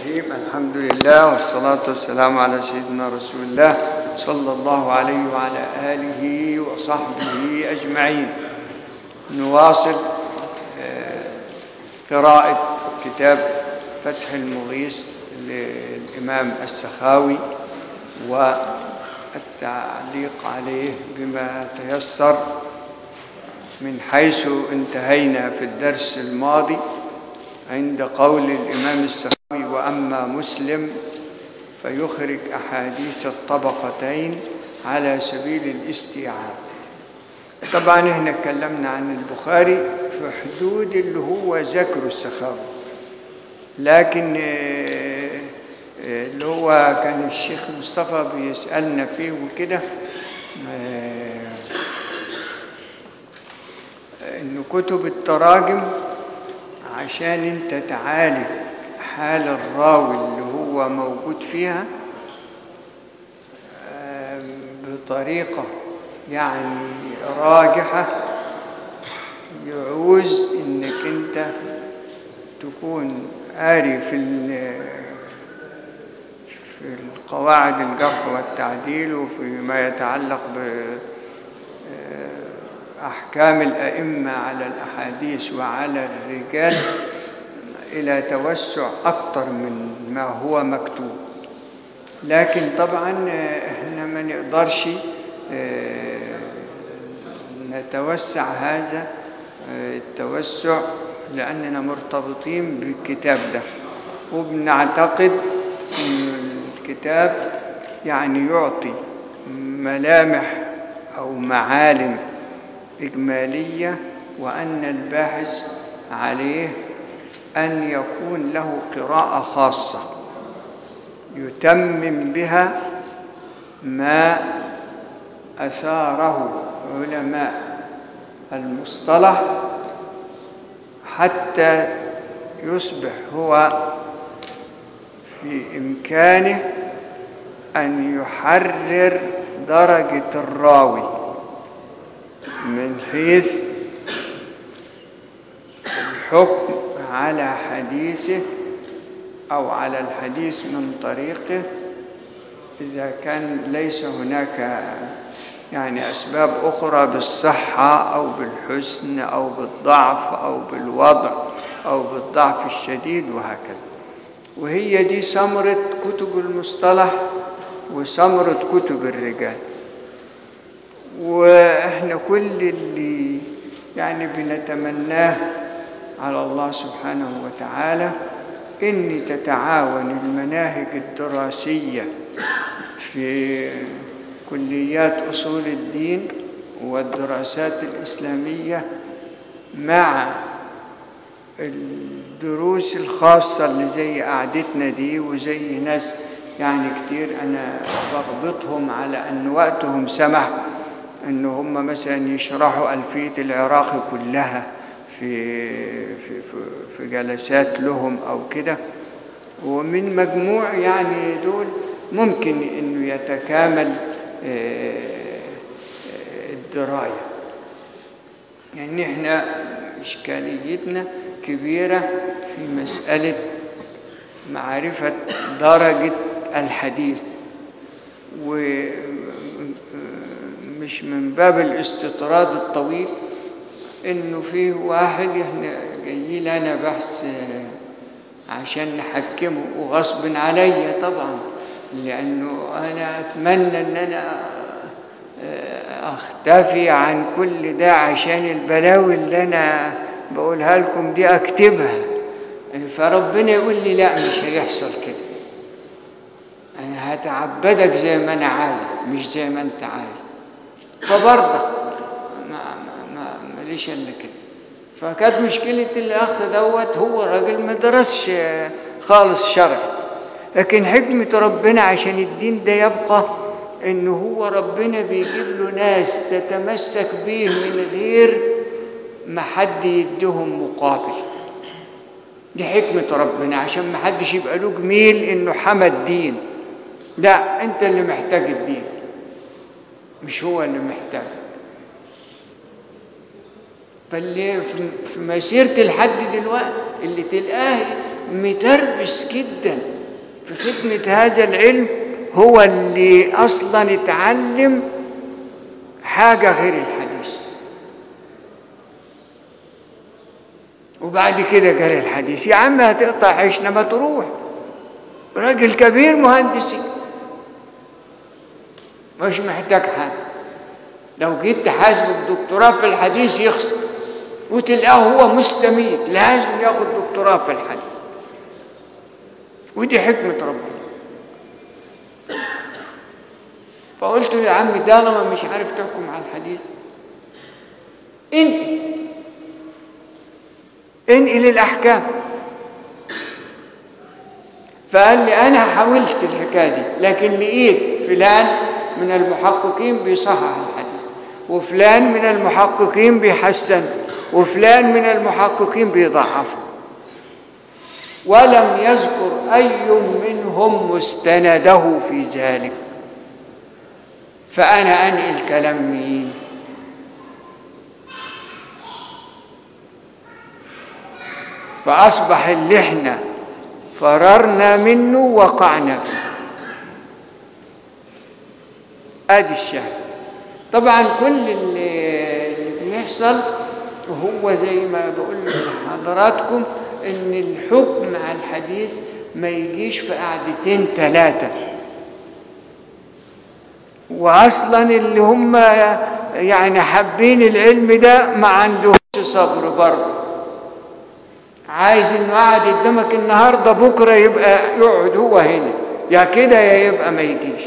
الرحيم الحمد لله والصلاة والسلام على سيدنا رسول الله صلى الله عليه وعلى آله وصحبه أجمعين نواصل آه، قراءة كتاب فتح المغيث للإمام السخاوي والتعليق عليه بما تيسر من حيث انتهينا في الدرس الماضي عند قول الإمام السخاوي وأما مسلم فيخرج أحاديث الطبقتين على سبيل الاستيعاب طبعا احنا اتكلمنا عن البخاري في حدود اللي هو ذكر السخاوي لكن آه، آه، اللي هو كان الشيخ مصطفى بيسألنا فيه وكده آه، ان كتب التراجم عشان انت تعالج حال الراوي اللي هو موجود فيها آم، بطريقة يعني راجحة يعوز انك انت تكون قاري في ال- في القواعد الجرح والتعديل وفيما يتعلق ب أحكام الأئمة على الأحاديث وعلى الرجال إلى توسع أكثر من ما هو مكتوب لكن طبعا آه، احنا ما نقدرش آه، نتوسع هذا آه، التوسع لأننا مرتبطين بالكتاب ده وبنعتقد أن الكتاب يعني يعطي ملامح أو معالم إجمالية وأن الباحث عليه أن يكون له قراءة خاصة يتمم بها ما أثاره علماء المصطلح حتى يصبح هو في إمكانه أن يحرر درجة الراوي من حيث الحكم على حديثه أو على الحديث من طريقه إذا كان ليس هناك يعني أسباب أخرى بالصحة أو بالحسن أو بالضعف أو بالوضع أو بالضعف الشديد وهكذا وهي دي ثمرة كتب المصطلح وثمرة كتب الرجال واحنا كل اللي يعني بنتمناه على الله سبحانه وتعالى ان تتعاون المناهج الدراسيه في كليات اصول الدين والدراسات الاسلاميه مع الدروس الخاصه اللي زي قعدتنا دي وزي ناس يعني كتير انا بغبطهم على ان وقتهم سمح ان هم مثلا يشرحوا الفيه العراقي كلها في في في, في جلسات لهم او كده ومن مجموع يعني دول ممكن انه يتكامل آه، آه، الدرايه يعني احنا اشكاليتنا كبيره في مساله معرفه درجه الحديث ومش من باب الاستطراد الطويل انه فيه واحد احنا جاي لنا بحث آه، عشان نحكمه وغصب عليا طبعا لانه انا اتمنى ان انا آه، اختفي عن كل ده عشان البلاوي اللي انا بقولها لكم دي اكتبها فربنا يقول لي لا مش هيحصل كده انا هتعبدك زي ما انا عايز مش زي ما انت عايز فبرضه ما ما ما ماليش الا كده فكانت مشكله الاخ دوت هو راجل ما درسش خالص شرع لكن حكمه ربنا عشان الدين ده يبقى ان هو ربنا بيجيب له ناس تتمسك به من غير ما حد يديهم مقابل دي حكمة ربنا عشان ما حدش يبقى له جميل انه حمى الدين لا انت اللي محتاج الدين مش هو اللي محتاج فاللي في- في مسيرة الحد دلوقتي اللي تلقاه متربس جدا في خدمة هذا العلم هو اللي أصلا اتعلم حاجة غير الحديث وبعد كده قال الحديث يا عم هتقطع عيشنا ما تروح راجل كبير مهندسي مش محتاج حاجة لو جيت تحاسبه بدكتوراه في الحديث يخسر وتلقاه هو مستميت لازم ياخد دكتوراه في الحديث ودي حكمة ربنا فقلت له يا عم طالما مش عارف تحكم على الحديث انقل انقل الأحكام فقال لي أنا حاولت الحكاية دي لكن لقيت فلان من المحققين بيصحح الحديث وفلان من المحققين بيحسن وفلان من المحققين بيضعف ولم يذكر أي منهم مستنده في ذلك فأنا أنقل كلام مين فأصبح اللي احنا فررنا منه وقعنا فيه ادي الشهر طبعا كل اللي, اللي بيحصل وهو زي ما بقول لحضراتكم ان الحكم على الحديث ما يجيش في قعدتين ثلاثة واصلا اللي هم يعني حابين العلم ده ما عندهمش صبر برضه عايز انه قاعد قدامك النهارده بكره يبقى يقعد هو هنا يا كده يا يبقى ما يجيش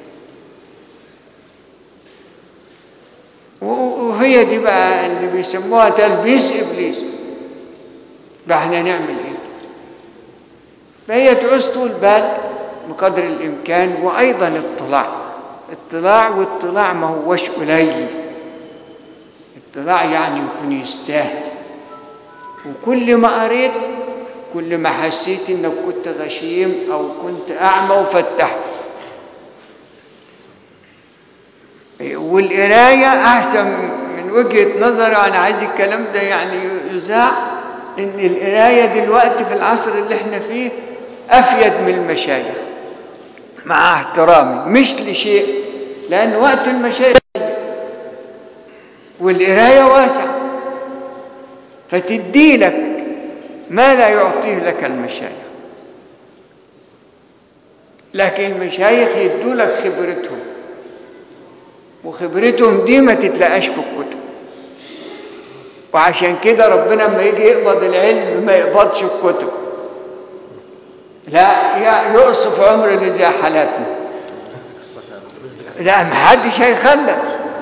وهي دي بقى اللي بيسموها تلبيس ابليس بقى احنا نعمل ايه فهي تعوز طول بال بقدر الامكان وايضا اطلاع اطلاع واطلاع ما هوش قليل اطلاع يعني يكون يستاهل وكل ما قريت كل ما حسيت انك كنت غشيم او كنت اعمى وفتحت والقرايه احسن من وجهه نظري انا عايز الكلام ده يعني يذاع ان القرايه دلوقتي في العصر اللي احنا فيه افيد من المشايخ مع احترامي مش لشيء لان وقت المشايخ والقرايه واسعه فتدي لك ما لا يعطيه لك المشايخ لكن المشايخ يدوا لك خبرتهم وخبرتهم دي ما تتلاقاش في الكتب وعشان كده ربنا لما يجي يقبض العلم ما يقبضش الكتب لا يقصف عمر اللي زي حالاتنا لا محدش هيخلف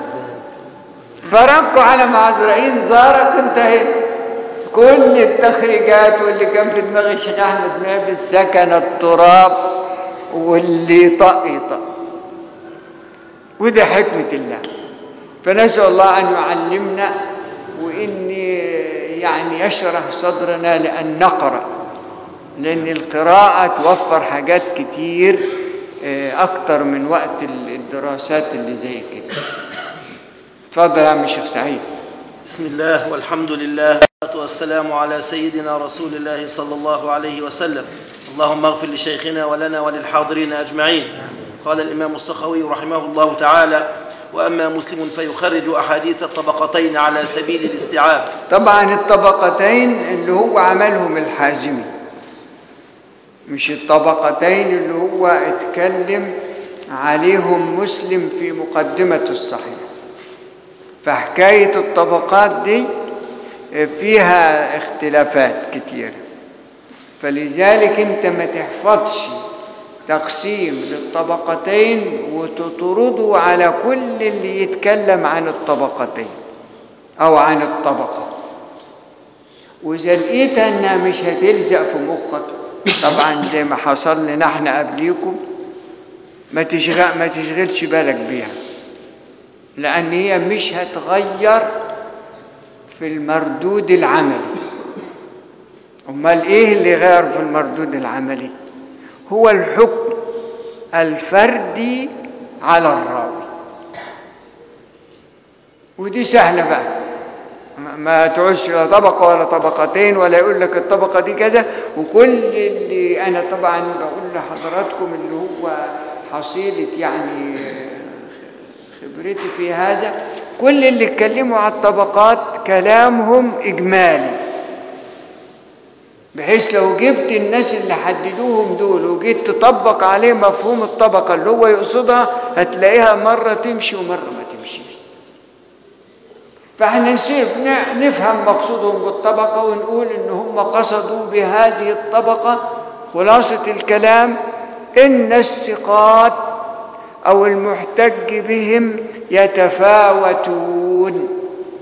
فرقوا على ما عزرائيل زارك انتهيت كل التخريجات واللي كان في دماغ الشيخ احمد معبد سكن التراب واللي يطق يطق وده حكمة الله فنسأل الله أن يعلمنا وإن يعني يشرح صدرنا لأن نقرأ لأن القراءة توفر حاجات كتير أكتر من وقت الدراسات اللي زي كده اتفضل يا عم الشيخ سعيد بسم الله والحمد لله والسلام على سيدنا رسول الله صلى الله عليه وسلم اللهم اغفر لشيخنا ولنا وللحاضرين أجمعين قال الإمام السخوي رحمه الله تعالى وأما مسلم فيخرج أحاديث الطبقتين على سبيل الاستيعاب طبعا الطبقتين اللي هو عملهم الحازمي مش الطبقتين اللي هو اتكلم عليهم مسلم في مقدمة الصحيح فحكاية الطبقات دي فيها اختلافات كتيرة فلذلك انت ما تحفظش تقسيم للطبقتين وتطرده على كل اللي يتكلم عن الطبقتين او عن الطبقة واذا لقيت انها مش هتلزق في مخك طبعا زي ما حصل لنا احنا قبليكم ما تشغل ما تشغلش بالك بيها لان هي مش هتغير في المردود العملي امال ايه اللي غير في المردود العملي هو الحكم الفردي على الراوي ودي سهله بقى ما- ما تعوش لا طبقة ولا طبقتين ولا يقول لك الطبقة دي كذا وكل اللي أنا طبعا بقول لحضراتكم اللي هو حصيلة يعني خبرتي في هذا كل اللي اتكلموا على الطبقات كلامهم إجمالي بحيث لو جبت الناس اللي حددوهم دول وجيت تطبق عليه مفهوم الطبقة اللي هو يقصدها هتلاقيها مرة تمشي ومرة ما تمشيش فاحنا نسيب ن- نفهم مقصودهم بالطبقة ونقول ان هم قصدوا بهذه الطبقة خلاصة الكلام ان الثقات او المحتج بهم يتفاوتون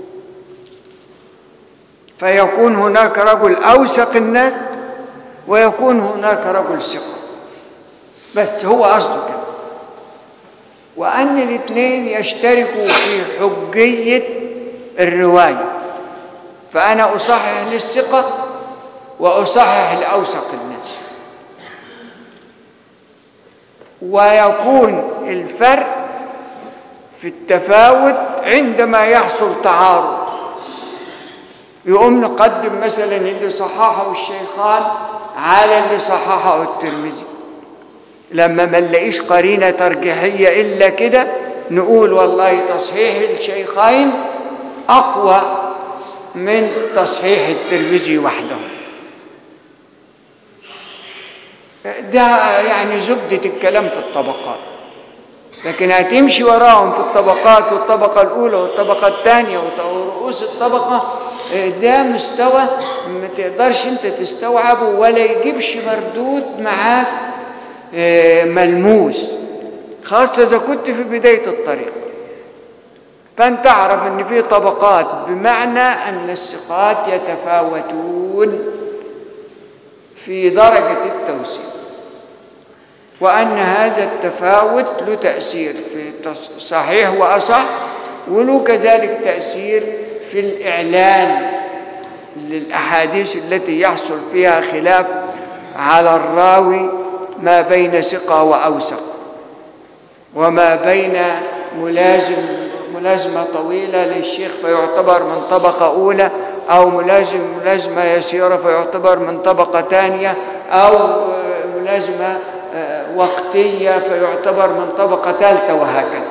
فيكون هناك رجل اوثق الناس ويكون هناك رجل ثقة بس هو قصده كده وأن الاثنين يشتركوا في حجية الرواية فأنا أصحح للثقة وأصحح لأوثق الناس ويكون الفرق في التفاوت عندما يحصل تعارض يقوم نقدم مثلا اللي صححه الشيخان على اللي صححه الترمذي لما ما نلاقيش قرينة ترجيحية إلا كده نقول والله تصحيح الشيخين أقوى من تصحيح الترمذي وحده ده يعني زبدة الكلام في الطبقات لكن هتمشي وراهم في الطبقات والطبقة الأولى والطبقة الثانية ورؤوس الطبقة ده مستوى ما تقدرش انت تستوعبه ولا يجيبش مردود معاك ملموس خاصة إذا كنت في بداية الطريق فأنت تعرف أن في طبقات بمعنى أن الثقات يتفاوتون في درجة التوسيع وأن هذا التفاوت له تأثير في صحيح وأصح وله كذلك تأثير في الإعلان للأحاديث التي يحصل فيها خلاف على الراوي ما بين ثقة وأوثق وما بين ملازم ملازمة طويلة للشيخ فيعتبر من طبقة أولى أو ملازم ملازمة يسيرة فيعتبر من طبقة ثانية أو ملازمة وقتية فيعتبر من طبقة ثالثة وهكذا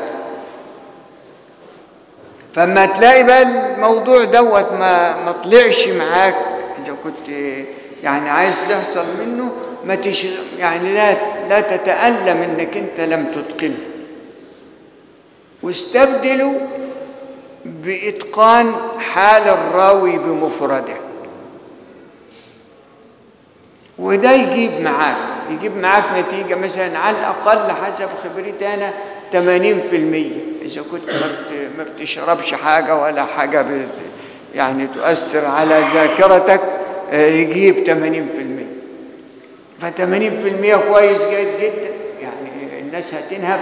فما تلاقي بقى الموضوع دوت ما ما طلعش معاك إذا كنت يعني عايز تحصل منه ما تش يعني لا لا تتألم انك انت لم تتقنه واستبدلوا بإتقان حال الراوي بمفرده وده يجيب معاك يجيب معاك نتيجة مثلا على الأقل حسب خبرتي أنا 80% إذا كنت ما بتشربش حاجة ولا حاجة بت يعني تؤثر على ذاكرتك يجيب 80% ف 80% كويس جدا جدا يعني الناس هتنهب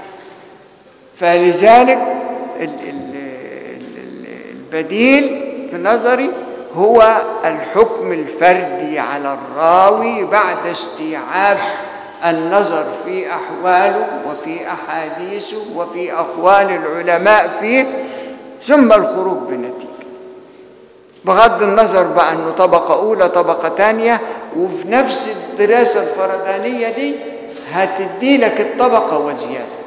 فلذلك ال ال ال البديل في نظري هو الحكم الفردي على الراوي بعد استيعاب النظر في أحواله وفي أحاديثه وفي أقوال العلماء فيه ثم الخروج بنتيجة بغض النظر بقى أنه طبقة أولى طبقة ثانية وفي نفس الدراسة الفردانية دي هتدي لك الطبقة وزيادة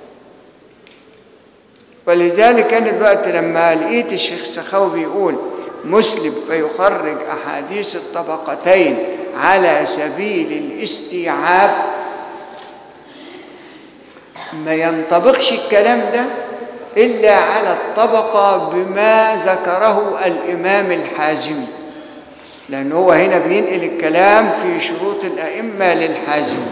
ولذلك أنا دلوقتي لما لقيت الشيخ سخاوي بيقول مسلم فيخرج أحاديث الطبقتين على سبيل الاستيعاب ما ينطبقش الكلام ده إلا على الطبقة بما ذكره الإمام الحازمي لأن هو هنا بينقل الكلام في شروط الأئمة للحازمي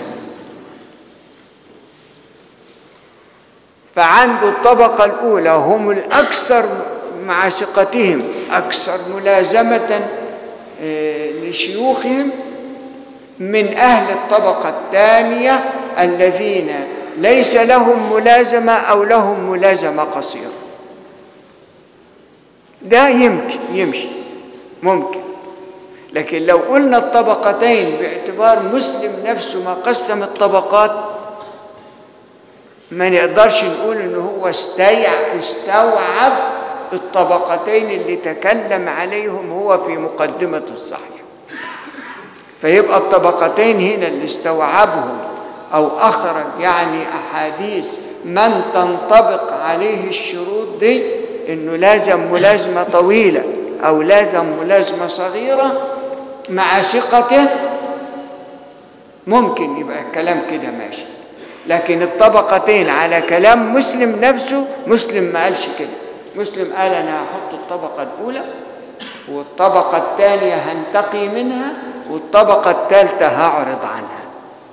فعنده الطبقة الأولى هم الأكثر مع ثقتهم أكثر ملازمة لشيوخهم من أهل الطبقة الثانية الذين ليس لهم ملازمة أو لهم ملازمة قصيرة ده يمكن يمشي ممكن لكن لو قلنا الطبقتين باعتبار مسلم نفسه ما قسم الطبقات ما نقدرش نقول ان هو استيع استوعب الطبقتين اللي تكلم عليهم هو في مقدمة الصحيح فيبقى الطبقتين هنا اللي استوعبهم أو أخرج يعني أحاديث من تنطبق عليه الشروط دي إنه لازم ملازمة طويلة أو لازم ملازمة صغيرة مع ثقته ممكن يبقى الكلام كده ماشي لكن الطبقتين على كلام مسلم نفسه مسلم ما قالش كده مسلم قال أنا هحط الطبقة الأولى والطبقة الثانية هنتقي منها والطبقة الثالثة هعرض عنها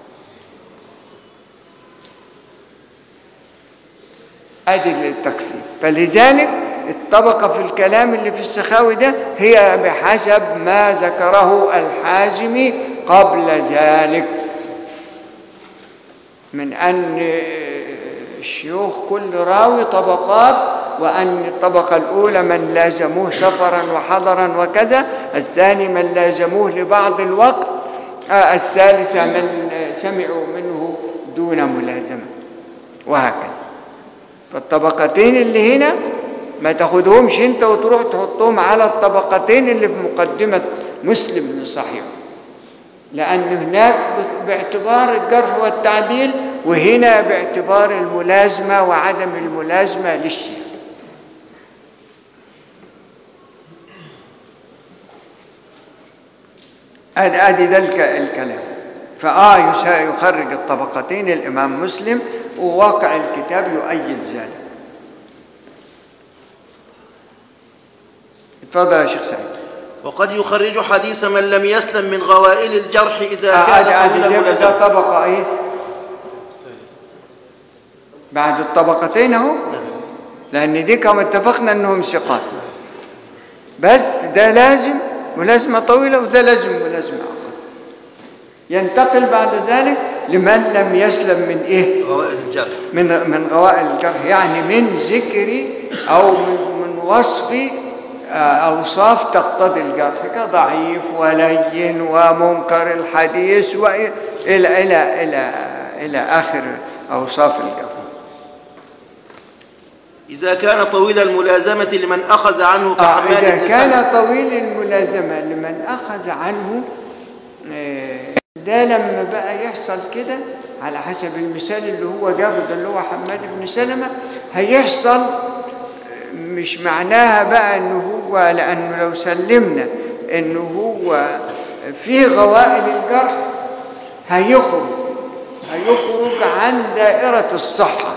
ادي التقسيم فلذلك الطبقة في الكلام اللي في السخاوي ده هي بحسب ما ذكره الحازمي قبل ذلك من أن الشيوخ كل راوي طبقات وأن الطبقة الأولى من لازموه سفرا وحضرا وكذا الثاني من لازموه لبعض الوقت آه الثالثة من سمعوا منه دون ملازمة وهكذا فالطبقتين اللي هنا ما تاخدهمش انت وتروح تحطهم على الطبقتين اللي في مقدمة مسلم لصحيح لأن هناك باعتبار الجرح والتعديل وهنا باعتبار الملازمة وعدم الملازمة للشيخ ادي ادي ده الكلام فاه يخرج الطبقتين الامام مسلم وواقع الكتاب يؤيد ذلك اتفضل يا شيخ سعيد وقد يخرج حديث من لم يسلم من غوائل الجرح إذا آه كان ادي ادي قبل ده ملازمة ده طبقة ايه بعد الطبقتين اهو لان دي كما اتفقنا انهم ثقات بس ده لازم ملازمة طويلة وده لازم ملازمة أقل ينتقل بعد ذلك لمن لم يسلم من إيه غوائل الجرح من من غوائل الجرح يعني من ذكر أو من, من وصف آه، أوصاف تقتضي الجرح كضعيف ولين ومنكر الحديث وإلى إلى إلى إلى إلى آخر أوصاف الجرح إذا كان طويل الملازمة لمن أخذ عنه آه كحماد إذا بن كان سلمة طويل الملازمة لمن أخذ عنه آه، ده لما بقى يحصل كده على حسب المثال اللي هو جابه ده اللي هو حماد بن سلمة هيحصل آه، مش معناها بقى انه هو لانه لو سلمنا انه هو فيه غوائل الجرح هيخرج هيخرج عن دائرة الصحة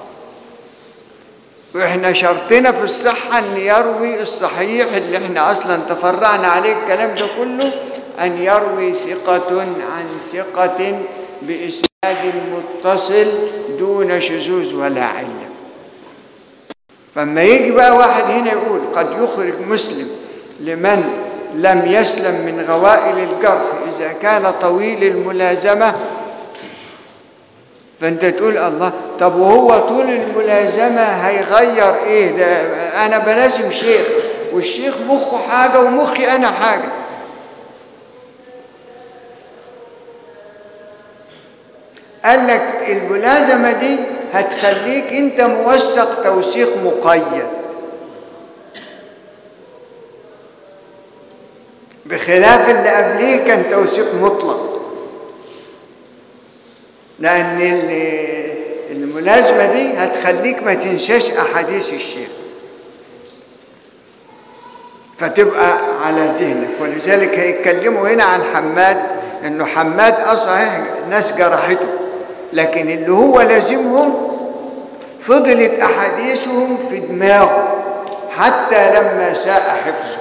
واحنا شرطنا في الصحة ان يروي الصحيح اللي احنا اصلا تفرعنا عليه الكلام ده كله ان يروي ثقة عن ثقة بإسناد متصل دون شذوذ ولا علة فما يجي بقى واحد هنا يقول قد يخرج مسلم لمن لم يسلم من غوائل الجرح إذا كان طويل الملازمة فانت تقول الله طب وهو طول الملازمة هيغير ايه ده انا بلازم شيخ والشيخ مخه حاجة ومخي انا حاجة قال لك الملازمة دي هتخليك انت موثق توثيق مقيد بخلاف اللي قبليه كان توثيق مطلق لأن ال- الملازمة دي هتخليك ما تنساش أحاديث الشيخ فتبقى على ذهنك ولذلك هيتكلموا هنا عن حماد انه حماد اصحيح ناس جرحته لكن اللي هو لازمهم فضلت احاديثهم في دماغه حتى لما ساء حفظه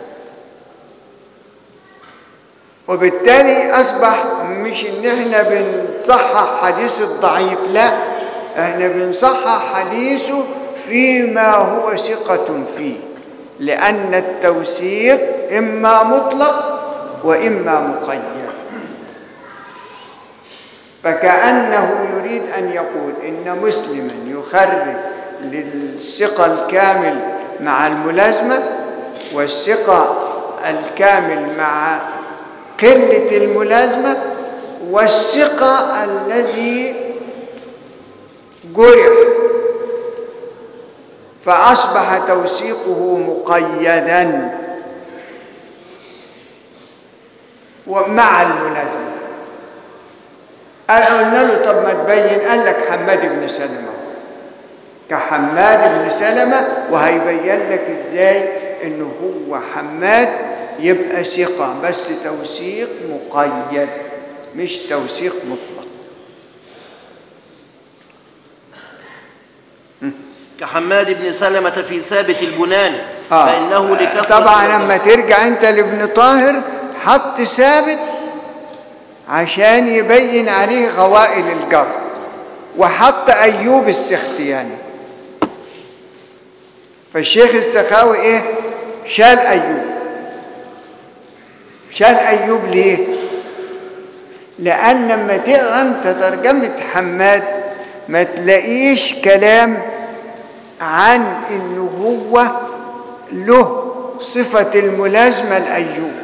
وبالتالي اصبح مش ان احنا بنصحح حديث الضعيف لا احنا بنصحح حديثه فيما هو ثقة فيه لأن التوثيق إما مطلق وإما مقيد فكأنه يريد أن يقول إن مسلما يخرج للثقة الكامل مع الملازمة والثقة الكامل مع قلة الملازمة والثقة الذي جرح فأصبح توثيقه مقيدا ومع الملازمة قلنا له طب ما تبين قال لك حماد بن سلمة كحماد بن سلمة وهيبين لك ازاي انه هو حماد يبقى ثقة بس توثيق مقيد مش توثيق مطلق كحماد بن سلمة في ثابت البناني آه. فإنه لكسرة طبعا الوزن. لما ترجع انت لابن طاهر حط ثابت عشان يبين عليه غوائل الجر وحط ايوب السختياني فالشيخ السخاوي ايه شال ايوب شال ايوب ليه لان لما تقرا انت ترجمه حماد ما تلاقيش كلام عن انه هو له صفه الملازمه لايوب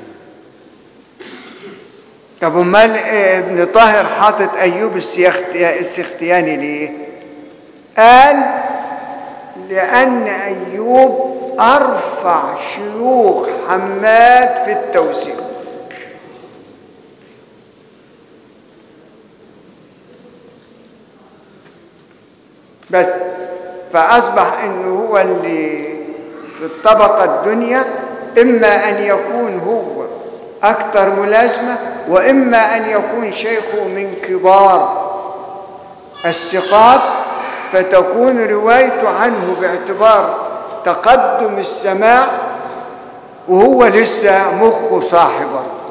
طب امال إيه ابن طاهر حاطط ايوب السيخت- السختياني ليه قال لان ايوب ارفع شيوخ حماد في التوثيق بس فاصبح انه هو اللي في الطبقه الدنيا اما ان يكون هو اكثر ملازمه واما ان يكون شيخه من كبار الثقات فتكون روايته عنه باعتبار تقدم السماع وهو لسه مخه صاحي برضه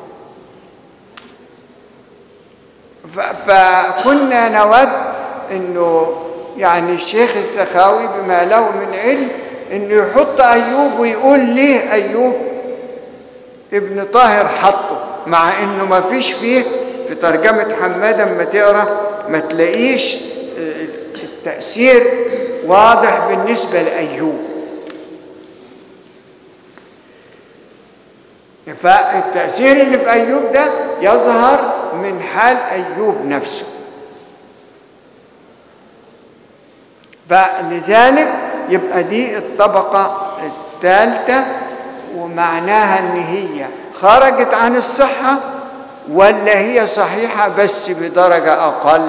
ف- فكنا نود انه يعني الشيخ السخاوي بما له من علم انه يحط ايوب ويقول ليه ايوب ابن طاهر حطه مع انه ما فيش فيه في ترجمة حماد اما تقرا ما تلاقيش آه، التأثير واضح بالنسبة لأيوب فالتأثير اللي في أيوب ده يظهر من حال أيوب نفسه فلذلك يبقى دي الطبقة الثالثة ومعناها ان هي خرجت عن الصحة ولا هي صحيحة بس بدرجة أقل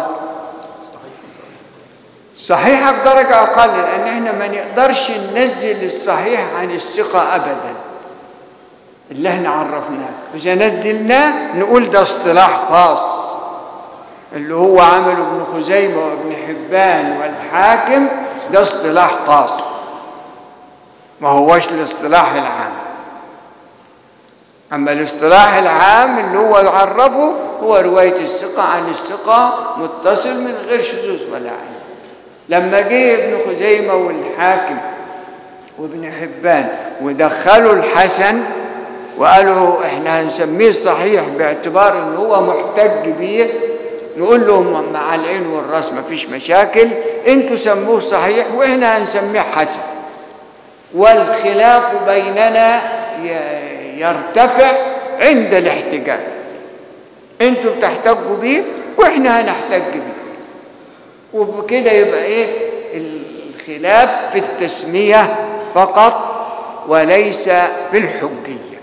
صحيحة بدرجة أقل لأن احنا ما نقدرش ننزل الصحيح عن الثقة أبدا اللي احنا عرفناه إذا نزلناه نقول ده اصطلاح خاص اللي هو عمله ابن خزيمة وابن حبان والحاكم ده اصطلاح خاص ما هوش الاصطلاح العام أما الاصطلاح العام اللي هو عرفه هو رواية الثقة عن الثقة متصل من غير شذوذ ولا عين لما جه ابن خزيمة والحاكم وابن حبان ودخلوا الحسن وقالوا احنا هنسميه صحيح باعتبار ان هو محتج بيه نقول لهم مع العين والراس مفيش مشاكل انتوا سموه صحيح واحنا هنسميه حسن والخلاف بيننا ي- يرتفع عند الاحتجاج انتوا بتحتجوا بيه واحنا هنحتج بيه وبكده يبقى ايه الخلاف في التسمية فقط وليس في الحجية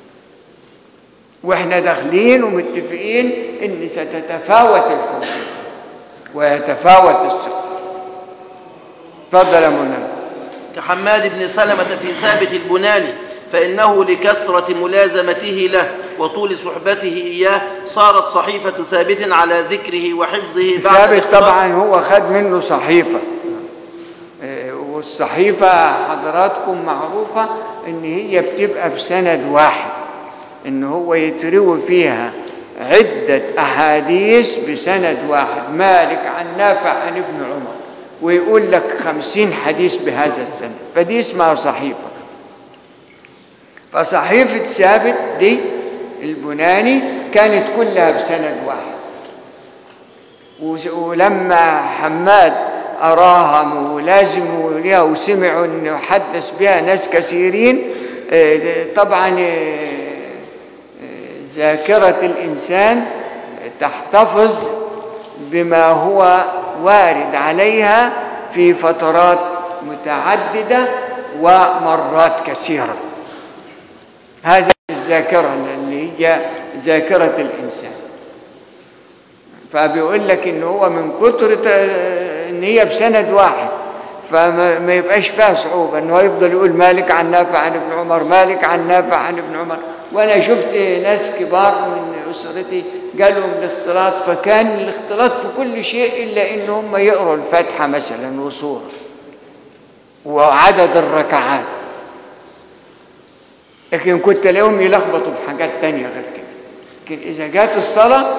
واحنا داخلين ومتفقين ان ستتفاوت الحجية ويتفاوت الثقة تفضل يا مولانا كحماد بن سلمة في ثابت البناني فإنه لكثرة ملازمته له وطول صحبته إياه صارت صحيفة ثابت على ذكره وحفظه بعد ثابت الاختلاط. طبعا هو خد منه صحيفة آه، والصحيفة حضراتكم معروفة ان هي بتبقى بسند واحد ان هو يتروي فيها عدة أحاديث بسند واحد مالك عن نافع عن ابن عمر ويقول لك خمسين حديث بهذا السند فدي اسمها صحيفة فصحيفة ثابت دي البناني كانت كلها بسند واحد وز- ولما حماد أراها ملازم لها وسمعوا أنه حدث بها ناس كثيرين آه، طبعا آه، آه، ذاكرة الإنسان تحتفظ بما هو وارد عليها في فترات متعددة ومرات كثيرة هذه الذاكرة اللي هي ذاكرة الإنسان فبيقول لك إن هو من كتر ت- إن هي بسند واحد فما ما يبقاش فيها صعوبة إنه يفضل يقول مالك عن نافع عن ابن عمر مالك عن نافع عن ابن عمر وأنا شفت ناس كبار من أسرتي جالهم الاختلاط فكان الاختلاط في كل شيء إلا إن هم يقروا الفاتحة مثلا وسورة وعدد الركعات لكن كنت الاقيهم يلخبطوا في حاجات تانية غير كده لكن إذا جات الصلاة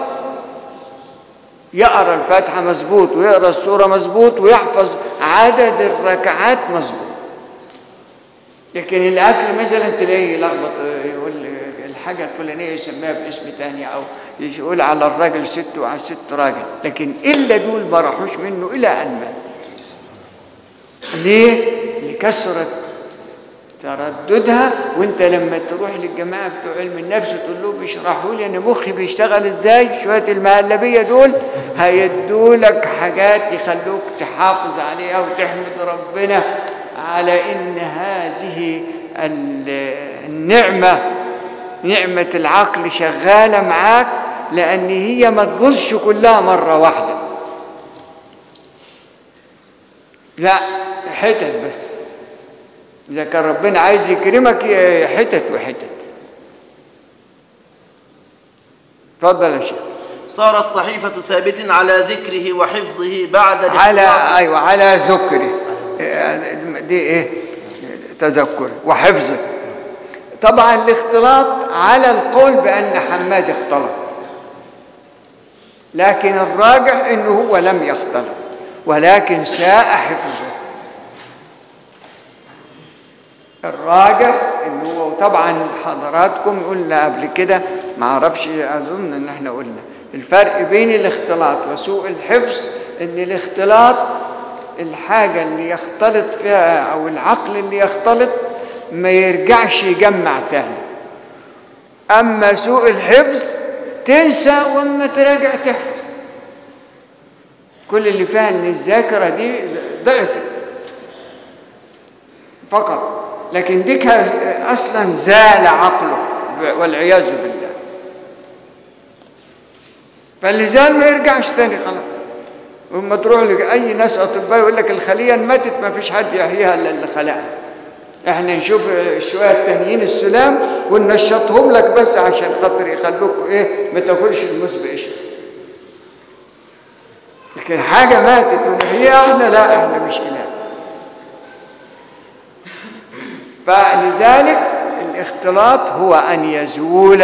يقرأ الفاتحة مظبوط ويقرأ السورة مظبوط ويحفظ عدد الركعات مظبوط لكن الأكل مثلا تلاقيه يلخبط يقول الحاجة الفلانية يسميها باسم تاني أو يقول على الراجل ست وعلى الست راجل لكن إلا دول ما راحوش منه إلى أن مات ليه؟ لكثرة ترددها وانت لما تروح للجماعه بتوع علم النفس وتقول لهم بيشرحوا لي انا مخي بيشتغل ازاي شويه المهلبيه دول هيدوا لك حاجات يخلوك تحافظ عليها وتحمد ربنا على ان هذه ال- النعمه نعمه العقل شغاله معاك لان هي ما تبصش كلها مره واحده لا حتت بس إذا كان ربنا عايز يكرمك ي- حتت وحتت اتفضل يا شيخ صارت الصحيفة ثابت على ذكره وحفظه بعد على الاختلاط ايوه على ذكره إيه، دي ايه تذكره وحفظه طبعا الاختلاط على القول بان حماد اختلط لكن الراجح انه هو لم يختلط ولكن ساء حفظه الراجح انه هو طبعا حضراتكم قلنا قبل كده ما اعرفش اظن ان احنا قلنا الفرق بين الاختلاط وسوء الحفظ ان الاختلاط الحاجة اللي يختلط فيها او العقل اللي يختلط ما يرجعش يجمع تاني اما سوء الحفظ تنسى واما تراجع تحفظ كل اللي فيها ان الذاكرة دي ضعفت فقط لكن ديك اصلا زال عقله والعياذ بالله فاللي زال ما يرجعش تاني خلاص وما تروح لاي ناس اطباء يقول لك الخليه ماتت ما فيش حد يحييها الا اللي خلقها احنا نشوف شويه التانيين السلام وننشطهم لك بس عشان خاطر يخلوك ايه ما تاكلش الموز بقشر لكن حاجه ماتت ونحييها احنا لا احنا مش اله فلذلك الاختلاط هو أن يزول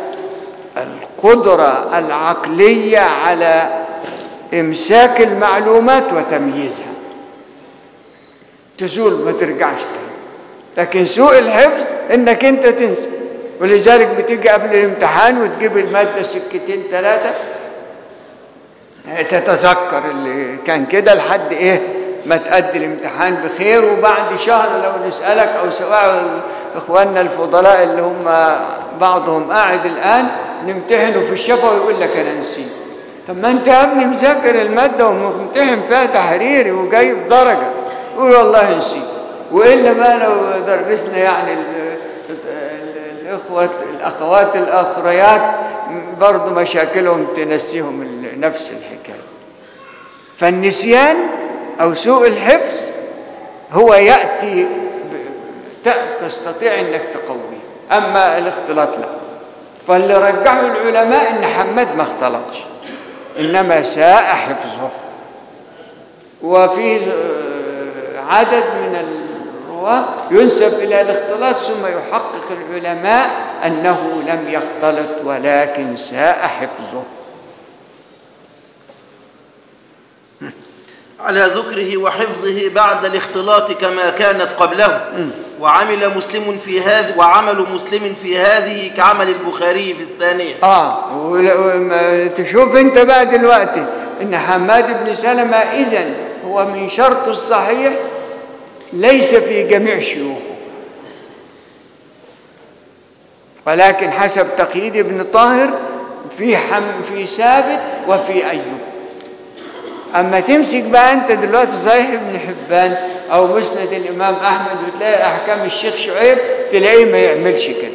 القدرة العقلية على إمساك المعلومات وتمييزها تزول ما ترجعش تاني لكن سوء الحفظ انك انت تنسى ولذلك بتيجي قبل الامتحان وتجيب المادة سكتين ثلاثة تتذكر اللي كان كده لحد ايه ما تأدي الامتحان بخير وبعد شهر لو نسألك أو سواء إخواننا الفضلاء اللي هم بعضهم قاعد الآن نمتحنوا في الشفا ويقول لك أنا نسيت طب ما أنت يا ابني مذاكر المادة وممتحن فيها تحريري وجايب درجة يقول والله نسيت وإلا ما لو درسنا يعني ال ال الإخوة الأخوات الأخريات برضو مشاكلهم تنسيهم نفس الحكاية فالنسيان أو سوء الحفظ هو يأتي تستطيع أنك تقويه أما الاختلاط لا فاللي رجحه العلماء أن حماد ما اختلطش إنما ساء حفظه وفي عدد من الرواة ينسب إلى الاختلاط ثم يحقق العلماء أنه لم يختلط ولكن ساء حفظه على ذكره وحفظه بعد الاختلاط كما كانت قبله وعمل مسلم في هذا وعمل مسلم في هذه كعمل البخاري في الثانية اه ول- تشوف انت بقى دلوقتي ان حماد بن سلمة اذا هو من شرط الصحيح ليس في جميع شيوخه ولكن حسب تقييد ابن طاهر في حم في ثابت وفي ايوب اما تمسك بقى انت دلوقتي صحيح ابن حبان أو مسند الإمام أحمد وتلاقي أحكام الشيخ شعيب تلاقيه ما يعملش كده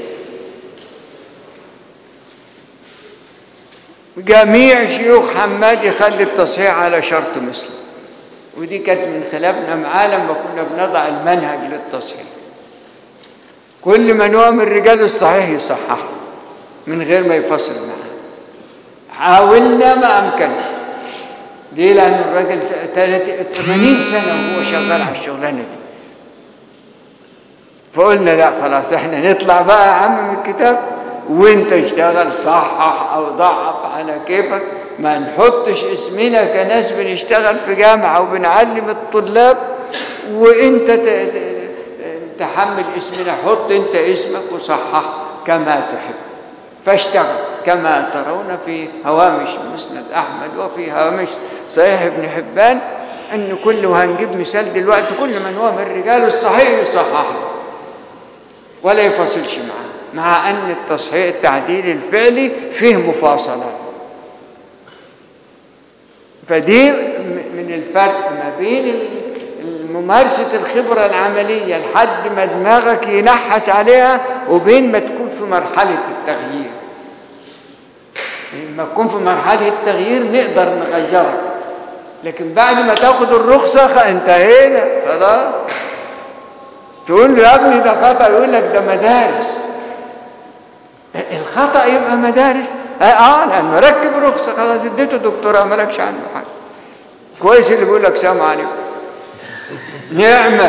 جميع شيوخ حماد يخلي التصحيح على شرط مسلم ودي كانت من خلافنا معاه لما كنا بنضع المنهج للتصحيح كل من هو من رجال الصحيح يصححه من غير ما يفصل معاه حاولنا ما أمكننا ليه لأن الراجل 80 سنة وهو شغال على الشغلانة دي فقلنا لا خلاص احنا نطلع بقى يا عم من الكتاب وانت اشتغل صحح او ضعف على كيفك ما نحطش اسمنا كناس بنشتغل في جامعة وبنعلم الطلاب وانت تحمل اسمنا حط انت اسمك وصحح كما تحب فاشتغل كما ترون في هوامش مسند احمد وفي هوامش صحيح ابن حبان ان كل وهنجيب مثال دلوقتي كل من هو من رجال الصحيح يصححه ولا يفصلش معاه مع ان التصحيح التعديل الفعلي فيه مفاصلات فدي من الفرق ما بين ممارسة الخبرة العملية لحد ما دماغك ينحس عليها وبين ما تكون في مرحلة التغيير لما تكون في مرحلة التغيير نقدر نغيرك لكن بعد ما تاخد الرخصة انتهينا خلاص تقول له يا ابني ده خطأ يقول لك ده مدارس الخطأ يبقى مدارس اه لانه ركب رخصة خلاص اديته دكتوراه مالكش عنه حاجة كويس اللي بيقول لك سلام عليكم نعمة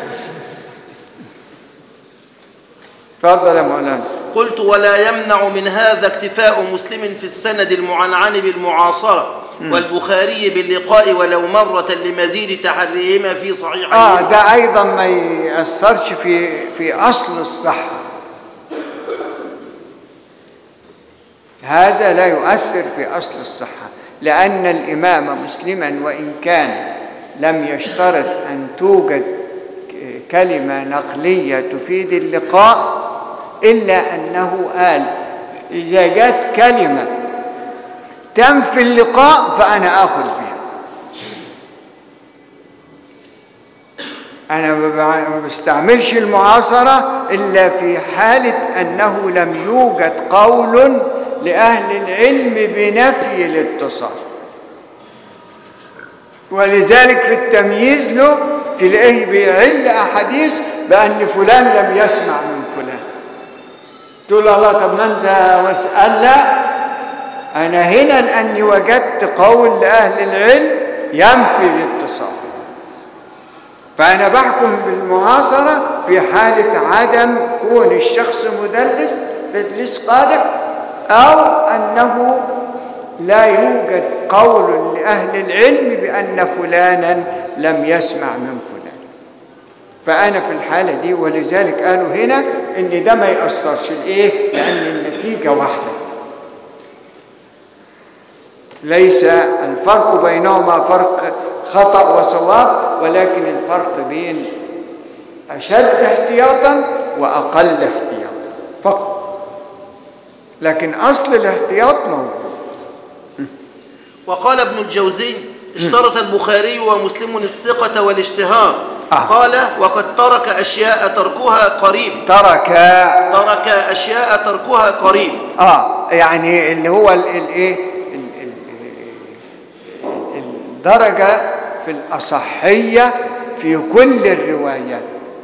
تفضل يا مولانا قلت ولا يمنع من هذا اكتفاء مسلم في السند المعنعن بالمعاصرة والبخاري باللقاء ولو مرة لمزيد تحريهما في صحيحين اه ده ايضا ما يأثرش في في اصل الصحة هذا لا يؤثر في اصل الصحة لأن الإمام مسلما وإن كان لم يشترط أن توجد كلمة نقلية تفيد اللقاء إلا أنه قال إذا جاءت كلمة تنفي اللقاء فأنا آخذ بها أنا ما بستعملش المعاصرة إلا في حالة أنه لم يوجد قول لأهل العلم بنفي الاتصال ولذلك في التمييز له تلاقيه بيعل أحاديث بأن فلان لم يسمع من فلان تقول الله طب ما أنت واسأل لا أنا هنا لأني وجدت قول لأهل العلم ينفي الاتصال فأنا بحكم بالمعاصرة في حالة عدم كون الشخص مدلس تدليس قادح أو أنه لا يوجد قول لأهل العلم بأن فلانا لم يسمع من فلان فأنا في الحالة دي ولذلك قالوا هنا إن ده ما يأثرش الإيه؟ لأن النتيجة واحدة ليس الفرق بينهما فرق خطأ وصواب ولكن الفرق بين أشد احتياطا وأقل احتياطا فقط لكن أصل الاحتياط موجود وقال ابن الجوزي اشترط البخاري ومسلم الثقة والاشتهار آه. قال وقد ترك أشياء تركها قريب ترك ترك أشياء تركها قريب اه يعني اللي هو الايه الدرجة في الأصحية في كل الروايات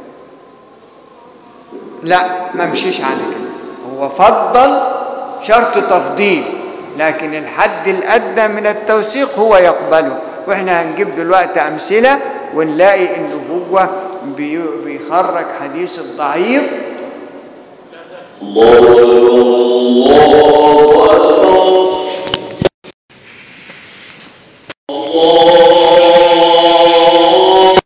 لا ما مشيش على كده هو فضل شرط تفضيل لكن الحد الأدنى من التوثيق هو يقبله وإحنا هنجيب دلوقتي أمثلة ونلاقي إنه هو بي- بيخرج حديث الضعيف الله أكبر الله أكبر الله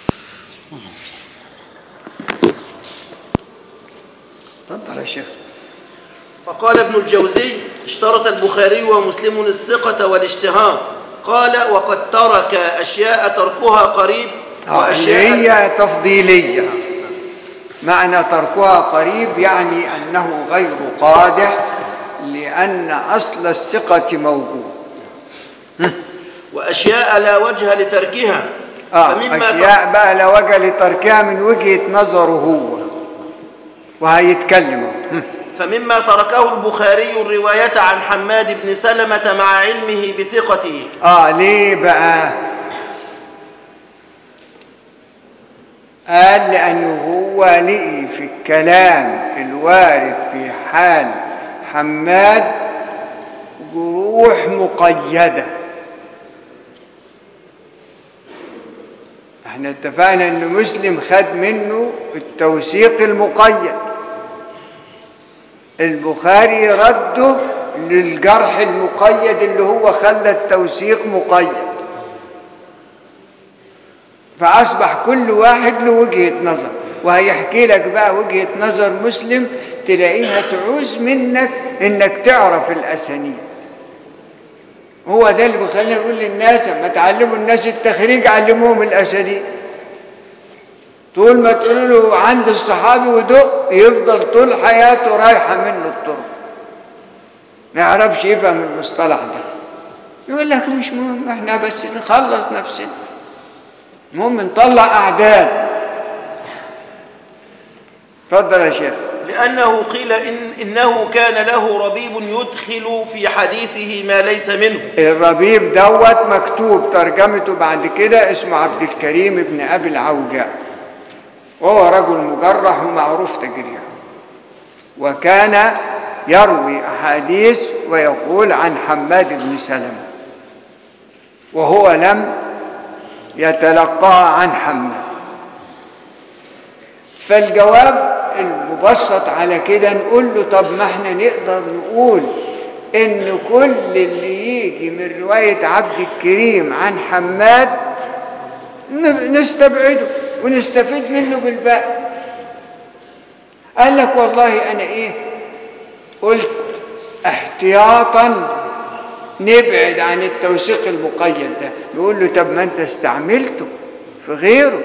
اتفضل يا شيخ فقال ابن الجوزي اشترط البخاري ومسلم الثقة والاشتهار قال وقد ترك أشياء تركها قريب آه، اللي هي تفضيلية معنى تركها قريب يعني أنه غير قادح لأن أصل الثقة موجود وأشياء لا وجه لتركها اه فمما اشياء بقى لا وجه لتركها من وجهه نظره هو وهيتكلم أهو. فمما تركه البخاري الرواية عن حماد بن سلمة مع علمه بثقته اه ليه بقى قال لأنه هو لقي في الكلام الوارد في حال حماد جروح مقيدة احنا اتفقنا ان مسلم خد منه التوثيق المقيد البخاري رده للجرح المقيد اللي هو خلى التوثيق مقيد فأصبح كل واحد له وجهة نظر وهيحكي لك بقى وجهة نظر مسلم تلاقيها تعوز منك انك تعرف الأسانيد هو ده اللي بيخلينا نقول للناس لما تعلموا الناس التخريج علموهم الأسانيد طول ما تقول له عند الصحابي ودق يفضل طول حياته رايحة منه الطرق ما يعرفش يفهم المصطلح ده يقول لك مش مهم احنا بس نخلص نفسنا المهم نطلع أعداد اتفضل يا شيخ لأنه قيل إن إنه كان له ربيب يدخل في حديثه ما ليس منه الربيب دوت مكتوب ترجمته بعد كده اسمه عبد الكريم ابن أبي العوجاء وهو رجل مجرح ومعروف تجريحه وكان يروي أحاديث ويقول عن حماد بن سلمة وهو لم يتلقاها عن حماد فالجواب المبسط على كده نقول له طب ما احنا نقدر نقول ان كل اللي يجي من رواية عبد الكريم عن حماد ن- نستبعده ونستفيد منه بالباقي قال لك والله انا ايه قلت احتياطا نبعد عن التوثيق المقيد ده نقول له طب ما انت استعملته في غيره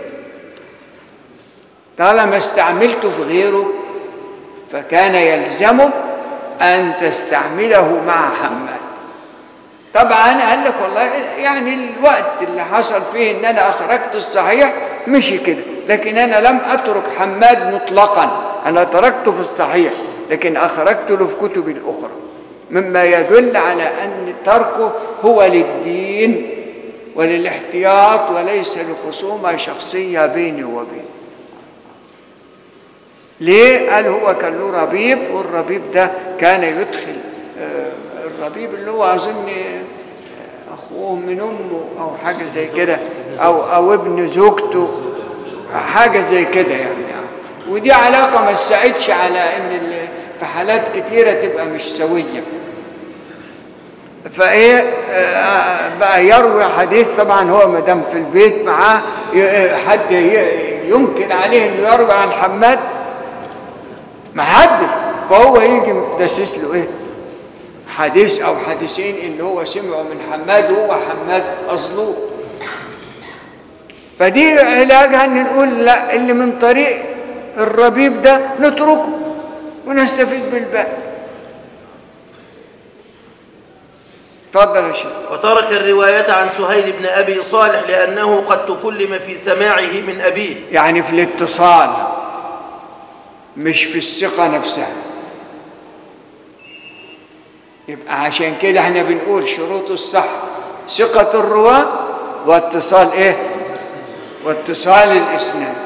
طالما استعملته في غيره فكان يلزمك أن تستعمله مع حماد طبعا قال لك والله يعني الوقت اللي حصل فيه ان انا اخرجت الصحيح مشي كده لكن انا لم اترك حماد مطلقا انا تركته في الصحيح لكن اخرجت له في كتبي الاخرى مما يدل على ان تركه هو للدين وللاحتياط وليس لخصومه شخصيه بيني وبينه ليه قال هو كان له ربيب والربيب ده كان يدخل آه، الربيب اللي هو اظن آه، اخوه من امه او حاجه زي كده او او ابن زوجته حاجه زي كده يعني ودي علاقه ما تساعدش على ان ال- في حالات كتيره تبقى مش سويه فايه آه، بقى يروي حديث طبعا هو ما دام في البيت معاه ي- حد ي- يمكن عليه انه يروي عن حماد ما حدش فهو يجي مدسس له ايه حديث او حديثين اللي هو سمعه من حماد وهو حماد اصله فدي علاجها ان نقول لا اللي من طريق الربيب ده نتركه ونستفيد بالباقي اتفضل يا شيخ وترك الرواية عن سهيل بن أبي صالح لأنه قد تكلم في سماعه من أبيه يعني في الاتصال مش في الثقة نفسها يبقى عشان كده احنا بنقول شروط الصح ثقة الرواة واتصال ايه واتصال الاسناد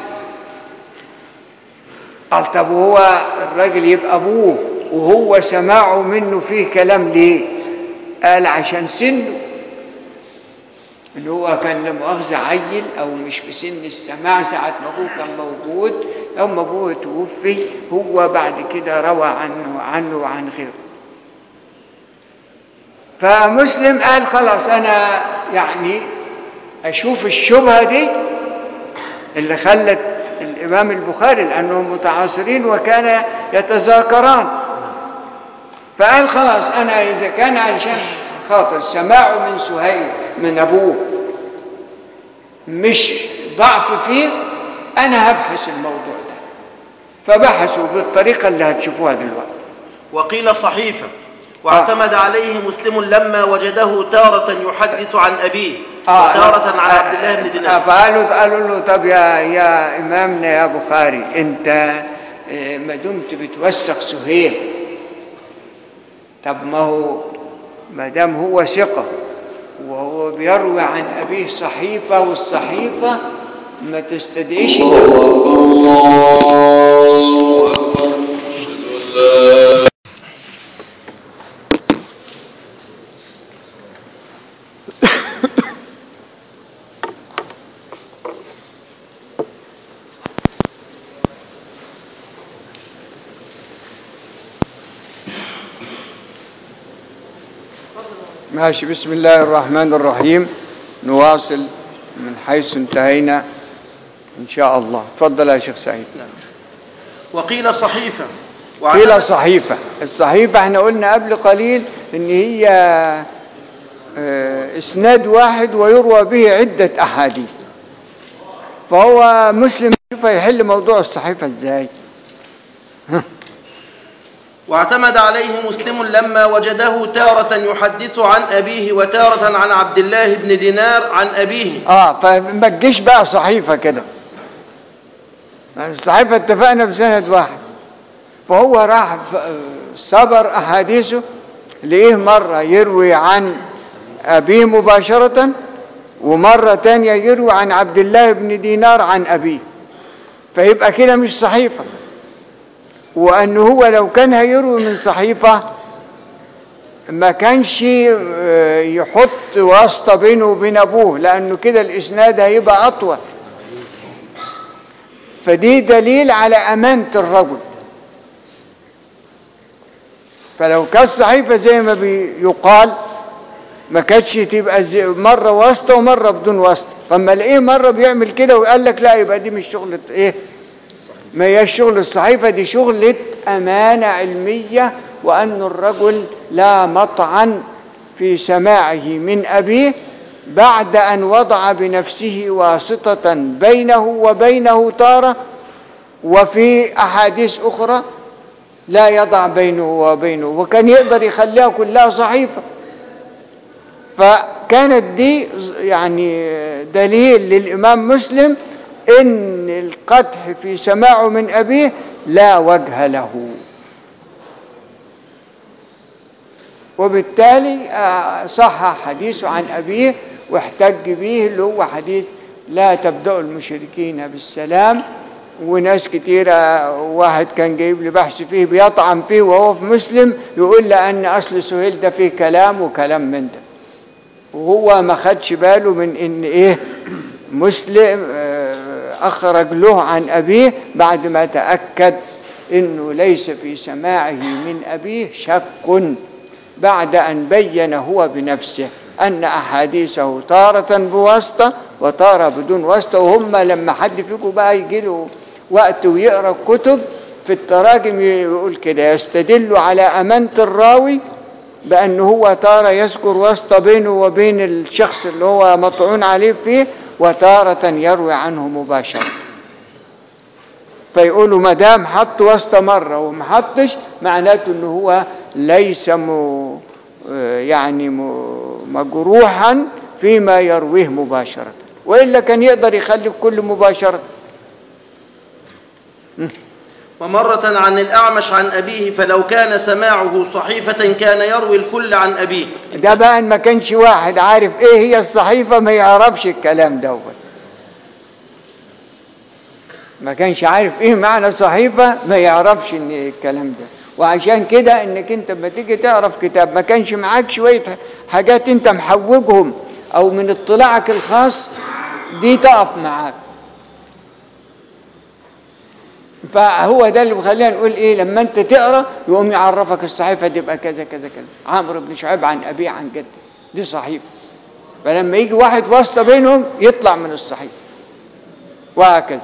قال طب هو الراجل يبقى ابوه وهو سماعه منه فيه كلام ليه قال عشان سنه اللي هو كان لا مؤاخذة عيل أو مش في سن السماع ساعة ما أبوه كان موجود أو ما أبوه توفي هو بعد كده روى عنه عنه وعن غيره فمسلم قال خلاص أنا يعني أشوف الشبهة دي اللي خلت الإمام البخاري لأنهم متعاصرين وكان يتذاكران فقال خلاص أنا إذا كان علشان خاطر سماعه من سهيل من أبوه مش ضعف فيه أنا هبحث الموضوع ده فبحثوا بالطريقة اللي هتشوفوها دلوقتي وقيل صحيفة واعتمد عليه مسلم لما وجده تارة يحدث عن أبيه آه، وتارة عن عبد الله بن آه، دينار فقالوا قالوا له طب يا يا امامنا يا بخاري انت آه، ما دمت بتوثق سهيل طب ما هو ما دام هو ثقه وهو بيروي عن ابيه صحيفه والصحيفه ما تستدعيش الله أكبر أشهد أن لا ماشي بسم الله الرحمن الرحيم نواصل من حيث انتهينا ان شاء الله تفضل يا شيخ سعيد وقيل صحيفة قيل واعتمد- صحيفة الصحيفة احنا قلنا قبل قليل ان هي آه، اسناد واحد ويروى به عدة احاديث فهو مسلم شوف يحل موضوع الصحيفة ازاي واعتمد عليه مسلم لما وجده تارة يحدث عن أبيه وتارة عن عبد الله بن دينار عن أبيه اه فما تجيش بقى صحيفة كده الصحيفة اتفقنا بسند واحد فهو راح ف- صبر أحاديثه ليه مرة يروي عن أبيه مباشرة ومرة تانية يروي عن عبد الله بن دينار عن أبيه فيبقى كده مش صحيفة وأنه هو لو كان هيروي من صحيفة ما كانش آه، يحط واسطة بينه وبين أبوه لأنه كده الإسناد هيبقى أطول فدي دليل على أمانة الرجل فلو كانت صحيفة زي ما بيقال ما كانتش تبقى زي- مرة واسطة ومرة بدون واسطة فما الاقيه مرة بيعمل كده وقال لك لا يبقى دي مش شغلة ايه ما هي شغل الصحيفة دي شغلة أمانة علمية وأن الرجل لا مطعن في سماعه من أبيه بعد أن وضع بنفسه واسطة بينه وبينه تارة وفي أحاديث أخرى لا يضع بينه وبينه وكان يقدر يخليها كلها صحيفة فكانت دي يعني دليل للإمام مسلم إن القدح في سماعه من أبيه لا وجه له وبالتالي آه، صح حديثه عن أبيه واحتج به اللي هو حديث لا تبدأ المشركين بالسلام وناس كتيرة واحد كان جايب لي بحث فيه بيطعن فيه وهو في مسلم يقول لأن أصل سهيل ده فيه كلام وكلام من ده وهو ما خدش باله من ان ايه مسلم آه، اخرج له عن ابيه بعد ما تاكد انه ليس في سماعه من ابيه شك بعد ان بين هو بنفسه ان احاديثه تاره بواسطه وتاره بدون واسطه وهم لما حد فيكم بقى يجي له وقت ويقرا كتب في التراجم يقول كده يستدل على امانه الراوي بأنه هو تارة يذكر واسطة بينه وبين الشخص اللي هو مطعون عليه فيه وتارة يروي عنه مباشرة فيقولوا ما دام حط واسطة مرة وما حطش معناته انه هو ليس م... يعني م... مجروحا فيما يرويه مباشرة وإلا كان يقدر يخلي الكل مباشرة ومرة عن الأعمش عن أبيه فلو كان سماعه صحيفة كان يروي الكل عن أبيه ده بقى إن ما كانش واحد عارف ايه هي الصحيفة ما يعرفش الكلام دوت ما كانش عارف ايه معنى صحيفة ما يعرفش ان الكلام ده وعشان كده انك انت لما تيجي تعرف كتاب ما كانش معاك شوية حاجات انت محوجهم او من اطلاعك الخاص دي تقف معاك فهو ده اللي بيخلينا نقول ايه لما انت تقرا يقوم يعرفك الصحيفه تبقى كذا كذا كذا عمرو بن شعيب عن ابيه عن جده دي صحيفه فلما يجي واحد واسطه بينهم يطلع من الصحيفه وهكذا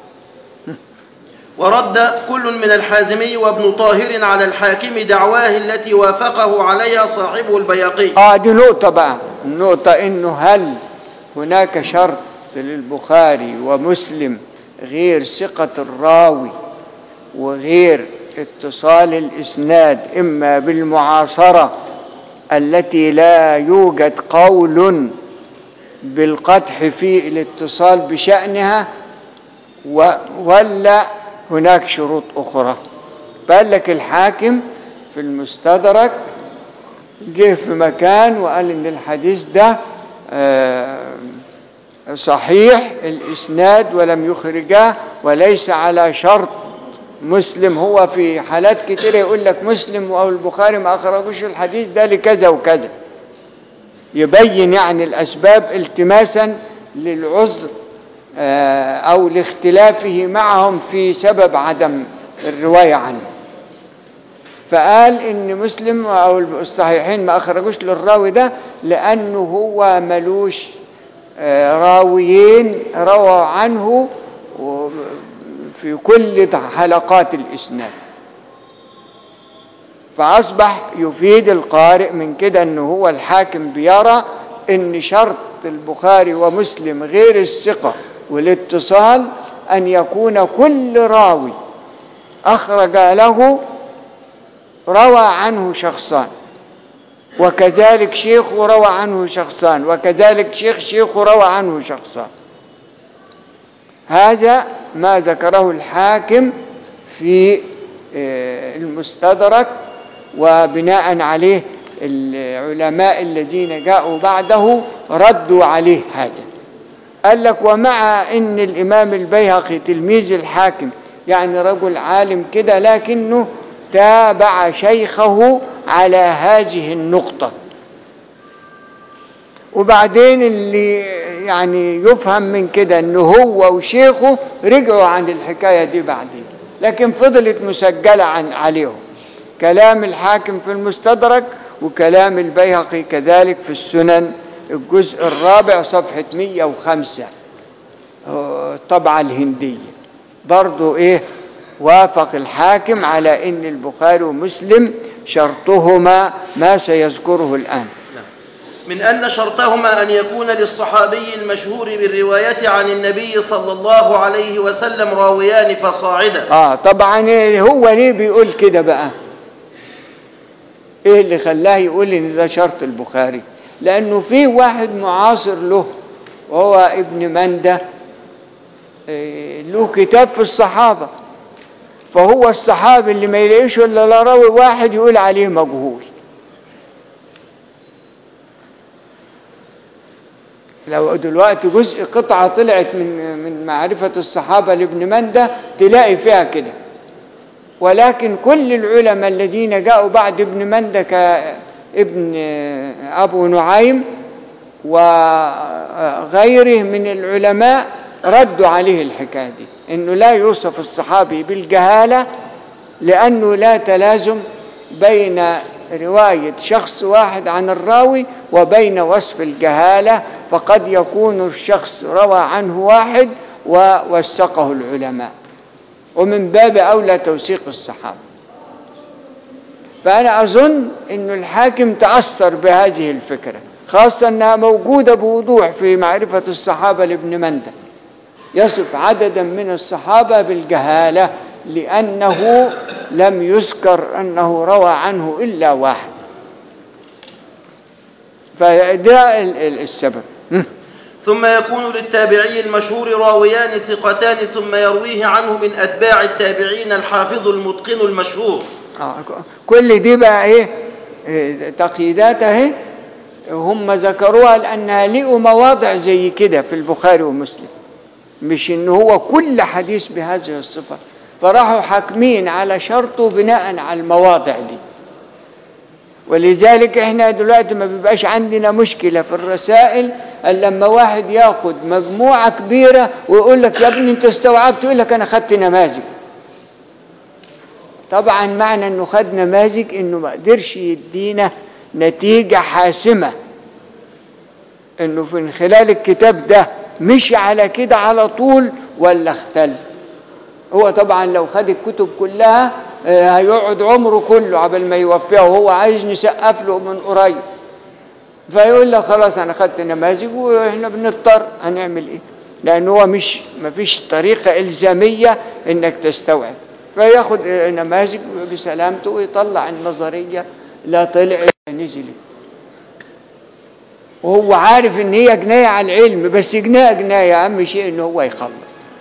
ورد كل من الحازمي وابن طاهر على الحاكم دعواه التي وافقه عليها صاحبه البياقي اه دي نقطه بقى النقطه انه هل هناك شرط للبخاري ومسلم غير ثقة الراوي وغير اتصال الإسناد إما بالمعاصرة التي لا يوجد قول بالقدح في الاتصال بشأنها و- ولا هناك شروط أخرى فقال لك الحاكم في المستدرك جه في مكان وقال ان الحديث ده آه، صحيح الاسناد ولم يخرجاه وليس على شرط مسلم هو في حالات كتيرة يقول لك مسلم او البخاري ما اخرجوش الحديث ده لكذا وكذا يبين يعني الاسباب التماسا للعذر آه، او لاختلافه معهم في سبب عدم الروايه عنه فقال ان مسلم او الصحيحين ما اخرجوش للراوي ده لانه هو ملوش آه، راويين رووا عنه و- في كل حلقات الاسناد فاصبح يفيد القارئ من كده انه هو الحاكم بيرى ان شرط البخاري ومسلم غير الثقه والاتصال ان يكون كل راوي اخرج له روى عنه شخصان وكذلك شيخ روى عنه شخصان وكذلك شيخ شيخ روى عنه شخصان هذا ما ذكره الحاكم في آه، المستدرك وبناء عليه العلماء الذين جاءوا بعده ردوا عليه هذا قال لك ومع ان الامام البيهقي تلميذ الحاكم يعني رجل عالم كده لكنه تابع شيخه على هذه النقطة وبعدين اللي يعني يفهم من كده انه هو وشيخه رجعوا عن الحكاية دي بعدين لكن فضلت مسجلة عن عليهم كلام الحاكم في المستدرك وكلام البيهقي كذلك في السنن الجزء الرابع صفحة 105 آه، الطبعة الهندية برضو ايه وافق الحاكم على ان البخاري ومسلم شرطهما ما سيذكره الآن من أن شرطهما أن يكون للصحابي المشهور بالرواية عن النبي صلى الله عليه وسلم راويان فصاعدا اه طبعا إيه هو ليه بيقول كده بقى ايه اللي خلاه يقول ان ده شرط البخاري لانه في واحد معاصر له وهو ابن مندة إيه، له كتاب في الصحابة فهو الصحابي اللي ما يلاقيش الا لا راوي واحد يقول عليه مجهول لو دلوقتي جزء قطعة طلعت من من معرفة الصحابة لابن مندة تلاقي فيها كده ولكن كل العلماء الذين جاءوا بعد ابن مندة كابن أبو نعيم وغيره من العلماء ردوا عليه الحكاية دي إنه لا يوصف الصحابي بالجهالة لأنه لا تلازم بين رواية شخص واحد عن الراوي وبين وصف الجهالة فقد يكون الشخص روى عنه واحد ووثقه العلماء ومن باب أولى توثيق الصحابة فأنا أظن أن الحاكم تأثر بهذه الفكرة خاصة أنها موجودة بوضوح في معرفة الصحابة لابن مندة يصف عددا من الصحابة بالجهالة لأنه لم يذكر أنه روى عنه إلا واحد فده ال- ال- السبب هم. ثم يكون للتابعي المشهور راويان ثقتان ثم يرويه عنه من أتباع التابعين الحافظ المتقن المشهور آه، كل دي بقى ايه إيه، تقييدات اهي هم ذكروها لانها لقوا مواضع زي كده في البخاري ومسلم مش ان هو كل حديث بهذه الصفه فراحوا حاكمين على شرطه بناء على المواضع دي ولذلك احنا دلوقتي ما بيبقاش عندنا مشكلة في الرسائل الا لما واحد ياخد مجموعة كبيرة ويقول لك يا ابني انت استوعبت يقول لك انا خدت نماذج طبعا معنى انه خد نماذج انه ما قدرش يدينا نتيجة حاسمة انه من خلال الكتاب ده مشي على كده على طول ولا اختل هو طبعا لو خد الكتب كلها آه، هيقعد عمره كله قبل ما يوفيها وهو عايز نسقف له من قريب فيقول لك خلاص انا خدت نماذج واحنا بنضطر هنعمل ايه لان هو مش مفيش طريقه الزاميه انك تستوعب فياخد آه، نماذج بسلامته ويطلع النظريه لا طلع لا نزلت وهو عارف ان هي جناية على العلم بس جناية جناية اهم شيء ان هو يخلص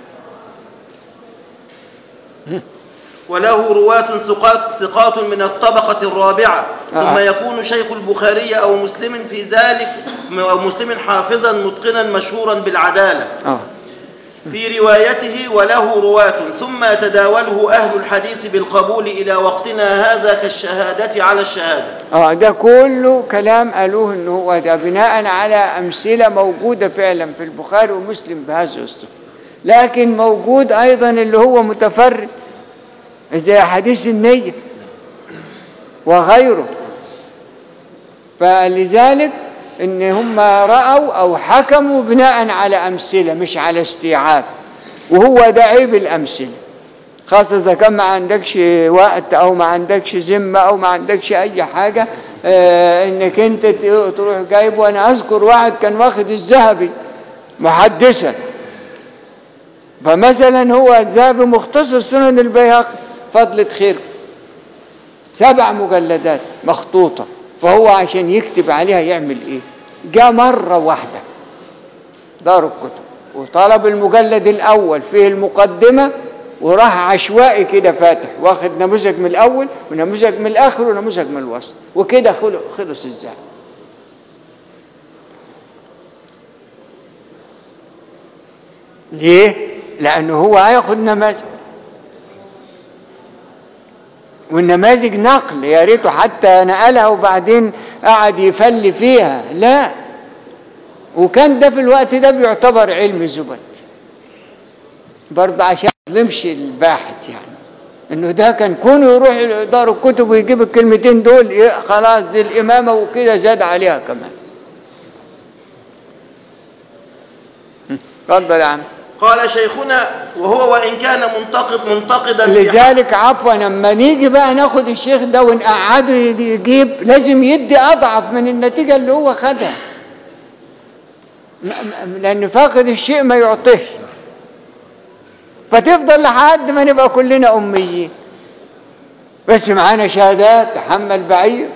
وله رواة ثقات ثقات من الطبقة الرابعة ثم آه. يكون شيخ البخاري أو مسلم في ذلك أو مسلم حافظا متقنا مشهورا بالعدالة اه في روايته وله رواة ثم يتداوله أهل الحديث بالقبول إلى وقتنا هذا كالشهادة على الشهادة اه ده كله كلام قالوه ان هو ده بناء على امثله موجوده فعلا في البخاري ومسلم بهذا الصفه لكن موجود ايضا اللي هو متفرد زي حديث النيه وغيره فلذلك ان هم راوا او حكموا بناء على امثله مش على استيعاب وهو ده عيب الامثله خاصة إذا كان ما عندكش وقت أو ما عندكش ذمة أو ما عندكش أي حاجة آه إنك أنت ت- تروح جايب وأنا أذكر واحد كان واخد الذهبي محدثا فمثلا هو الذهبي مختصر سنن البيهقي فضلة خير سبع مجلدات مخطوطة فهو عشان يكتب عليها يعمل إيه؟ جاء مرة واحدة دار الكتب وطلب المجلد الأول فيه المقدمة وراح عشوائي كده فاتح واخد نموذج من الأول ونموذج من الآخر ونموذج من الوسط وكده خل- خلص الذهب ليه؟ لأنه هو هياخد نماذج والنماذج نقل يا ريته حتى نقلها وبعدين قعد يفل فيها لا وكان ده في الوقت ده بيعتبر علم زبد برضه عشان ما يظلمش الباحث يعني انه ده كان كونه يروح دار الكتب ويجيب الكلمتين دول ي- خلاص دي الامامه وكده زاد عليها كمان هم، اتفضل يا عم قال شيخنا وهو وإن كان منتقد منتقدا في حق- لذلك عفوا لما نيجي بقى ناخد الشيخ ده ونقعده يجيب لازم يدي اضعف من النتيجه اللي هو خدها م- م- لان فاقد الشيء ما يعطيه فتفضل لحد ما نبقى كلنا اميين بس معانا شهادات تحمل بعير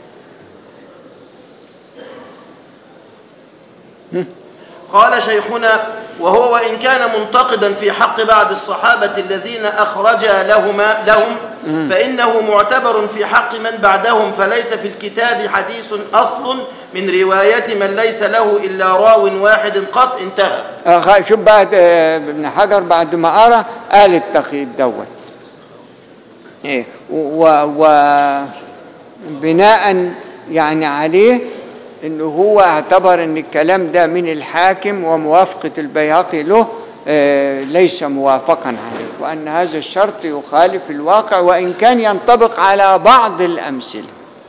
قال شيخنا وهو وإن كان منتقدا في حق بعض الصحابة الذين أخرجا لهما لهم فإنه معتبر في حق من بعدهم فليس في الكتاب حديث أصل من رواية من ليس له إلا راو واحد قط انتهى آه، خ- شوف بقى آه، ابن حجر بعد ما قرا قال التقييد دوت ايه وبناء يعني عليه انه هو اعتبر ان الكلام ده من الحاكم وموافقه البيهقي له آه، ليس موافقا عليه وان هذا الشرط يخالف الواقع وان كان ينطبق على بعض الامثله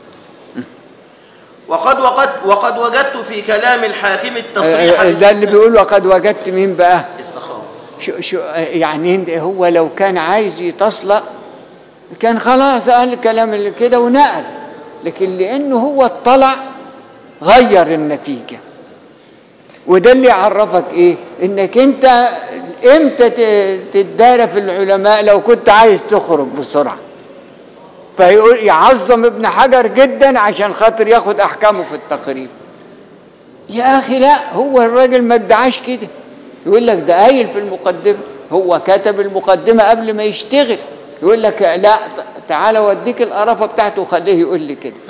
وقد وقد وقد وجدت في كلام الحاكم التصريح آه، آه، ده اللي باستثناء- بيقول وقد وجدت مين بقى السخاوة. شو شو يعني هند- هو لو كان عايز يتصلق كان خلاص قال الكلام اللي كده ونقل لكن لانه هو اطلع غير النتيجه وده اللي يعرفك ايه انك انت امتى ت- تتدارى في العلماء لو كنت عايز تخرج بسرعه فيقول يعظم ابن حجر جدا عشان خاطر ياخد احكامه في التقريب يا اخي لا هو الراجل ما ادعاش كده يقول لك ده قايل في المقدمه هو كتب المقدمه قبل ما يشتغل يقول لك لا ت- تعالى وديك القرفه بتاعته وخليه يقول لي كده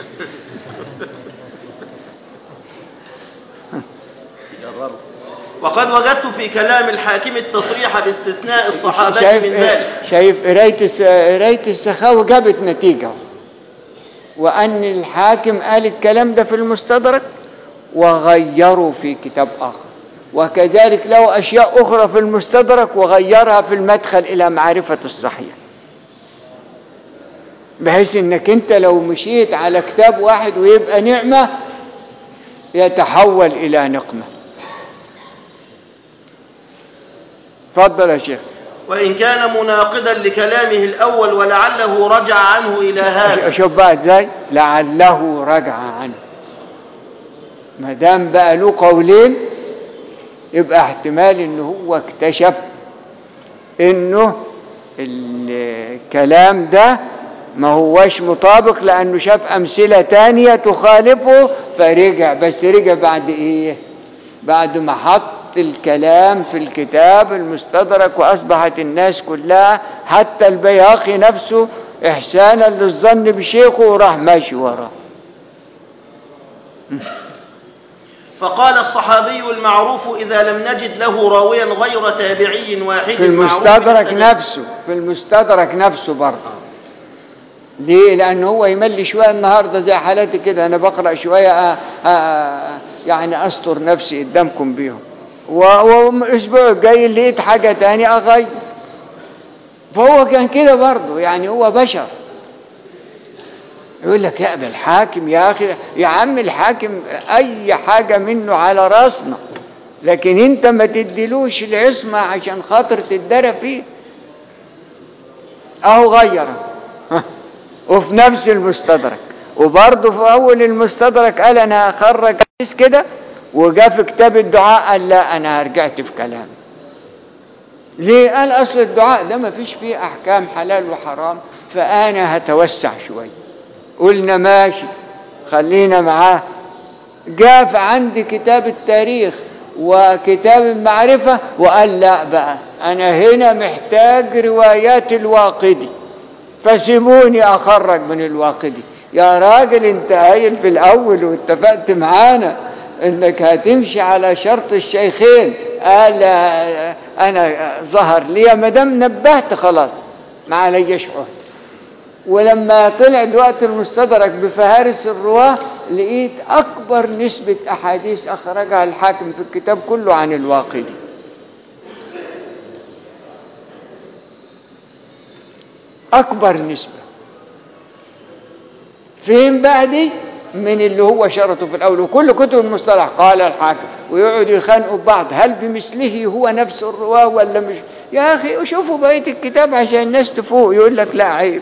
وقد وجدت في كلام الحاكم التصريح باستثناء الصحابة شايف من إيه؟ ذلك شايف قرايه الس- قرايه السخاوي جابت نتيجه وان الحاكم قال الكلام ده في المستدرك وغيروا في كتاب اخر وكذلك له اشياء اخرى في المستدرك وغيرها في المدخل الى معرفه الصحيح بحيث انك انت لو مشيت على كتاب واحد ويبقى نعمه يتحول الى نقمه اتفضل يا شيخ وإن كان مناقضا لكلامه الأول ولعله رجع عنه إلى هذا شوف بقى ازاي لعله رجع عنه ما دام بقى له قولين يبقى احتمال ان هو اكتشف انه الكلام ده ما هوش مطابق لانه شاف امثله تانية تخالفه فرجع بس رجع بعد ايه بعد ما حط الكلام في الكتاب المستدرك واصبحت الناس كلها حتى البيهقي نفسه احسانا للظن بشيخه وراح ماشي وراه فقال الصحابي المعروف إذا لم نجد له راويا غير تابعي واحد في معروف المستدرك بالتجد- نفسه في المستدرك نفسه برضه ليه؟ لأن هو يملي شوية النهاردة زي حالاتي كده أنا بقرأ شوية أ- أ- يعني أستر نفسي قدامكم بيهم و- والأسبوع الجاي لقيت حاجة تاني أغير فهو كان كده برضه يعني هو بشر يقول لك لا ده الحاكم يا أخي يا عم الحاكم أي حاجة منه على راسنا لكن أنت ما تديلوش العصمة عشان خاطر تتدرى فيه أهو غيره وفي نفس المستدرك وبرضه في أول المستدرك قال أنا هخرج حديث كده وجاء في كتاب الدعاء قال لا أنا رجعت في كلامي ليه؟ قال أصل الدعاء ده ما فيش فيه أحكام حلال وحرام فأنا هتوسع شوية قلنا ماشي خلينا معاه جاء في عندي كتاب التاريخ وكتاب المعرفة وقال لا بقى أنا هنا محتاج روايات الواقدي فسيبوني أخرج من الواقدي يا راجل انت قايل في الأول واتفقت معانا انك هتمشي على شرط الشيخين قال آه، انا ظهر لي ما دام نبهت خلاص ما عليش عهد ولما طلع دلوقتي المستدرك بفهارس الرواه لقيت اكبر نسبه احاديث اخرجها الحاكم في الكتاب كله عن الواقدي اكبر نسبه فين بقى دي من اللي هو شرطه في الاول وكل كتب المصطلح قال الحاكم ويقعدوا يخانقوا بعض هل بمثله هو نفس الرواه ولا مش يا اخي شوفوا بقيه الكتاب عشان الناس تفوق يقول لك لا عيب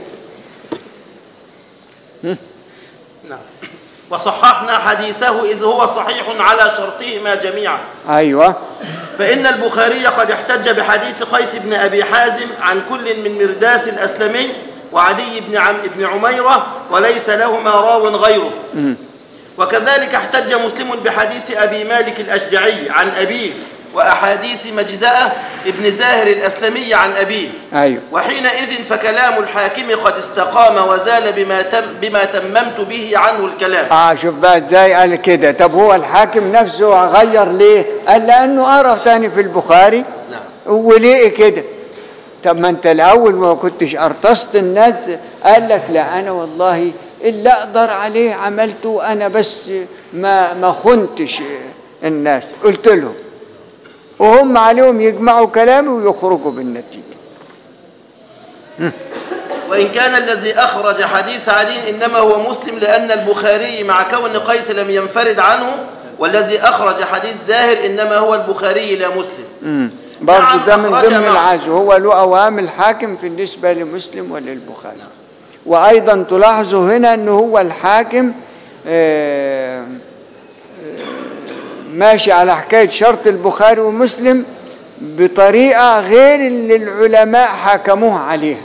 نعم وصححنا حديثه إذ هو صحيح على شرطهما جميعا ايوه فإن البخاري قد احتج بحديث قيس بن أبي حازم عن كل من مرداس الأسلمي وعدي بن عم بن عميرة وليس لهما راو غيره مم. وكذلك احتج مسلم بحديث أبي مالك الأشجعي عن أبيه وأحاديث مجزأة ابن زاهر الأسلمي عن أبيه ايوه وحينئذ فكلام الحاكم قد استقام وزال بما, تم بما تممت به عنه الكلام اه شوف بقى ازاي قال كده طب هو الحاكم نفسه غير ليه قال لانه قرا تاني في البخاري نعم وليه كده طب ما انت الاول ما كنتش ارتصت الناس قال لك لا انا والله اللي اقدر عليه عملته انا بس ما ما خنتش الناس قلت لهم وهم عليهم يجمعوا كلامي ويخرجوا بالنتيجه وإن كان الذي أخرج حديث علي إنما هو مسلم لأن البخاري مع كون قيس لم ينفرد عنه والذي أخرج حديث زاهر إنما هو البخاري لا مسلم امم برضه نعم، ده من أخرج ضمن معه. العزو هو له اوهام الحاكم في النسبه لمسلم وللبخاري وايضا تلاحظوا هنا ان هو الحاكم آه، آه، ماشي على حكايه شرط البخاري ومسلم بطريقه غير اللي العلماء حكموه عليها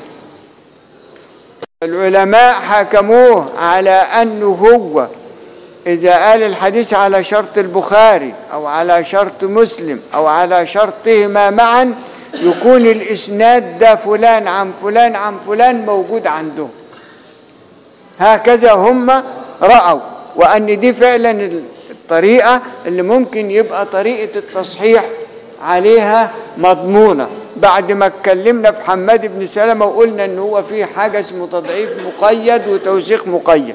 العلماء حكموه على انه هو إذا قال الحديث على شرط البخاري أو على شرط مسلم أو على شرطهما معا يكون الإسناد ده فلان عن فلان عن فلان موجود عندهم هكذا هم رأوا وأن دي فعلا الطريقة اللي ممكن يبقى طريقة التصحيح عليها مضمونة بعد ما اتكلمنا في حماد بن سلمة وقلنا ان هو فيه حاجة اسمه تضعيف مقيد وتوثيق مقيد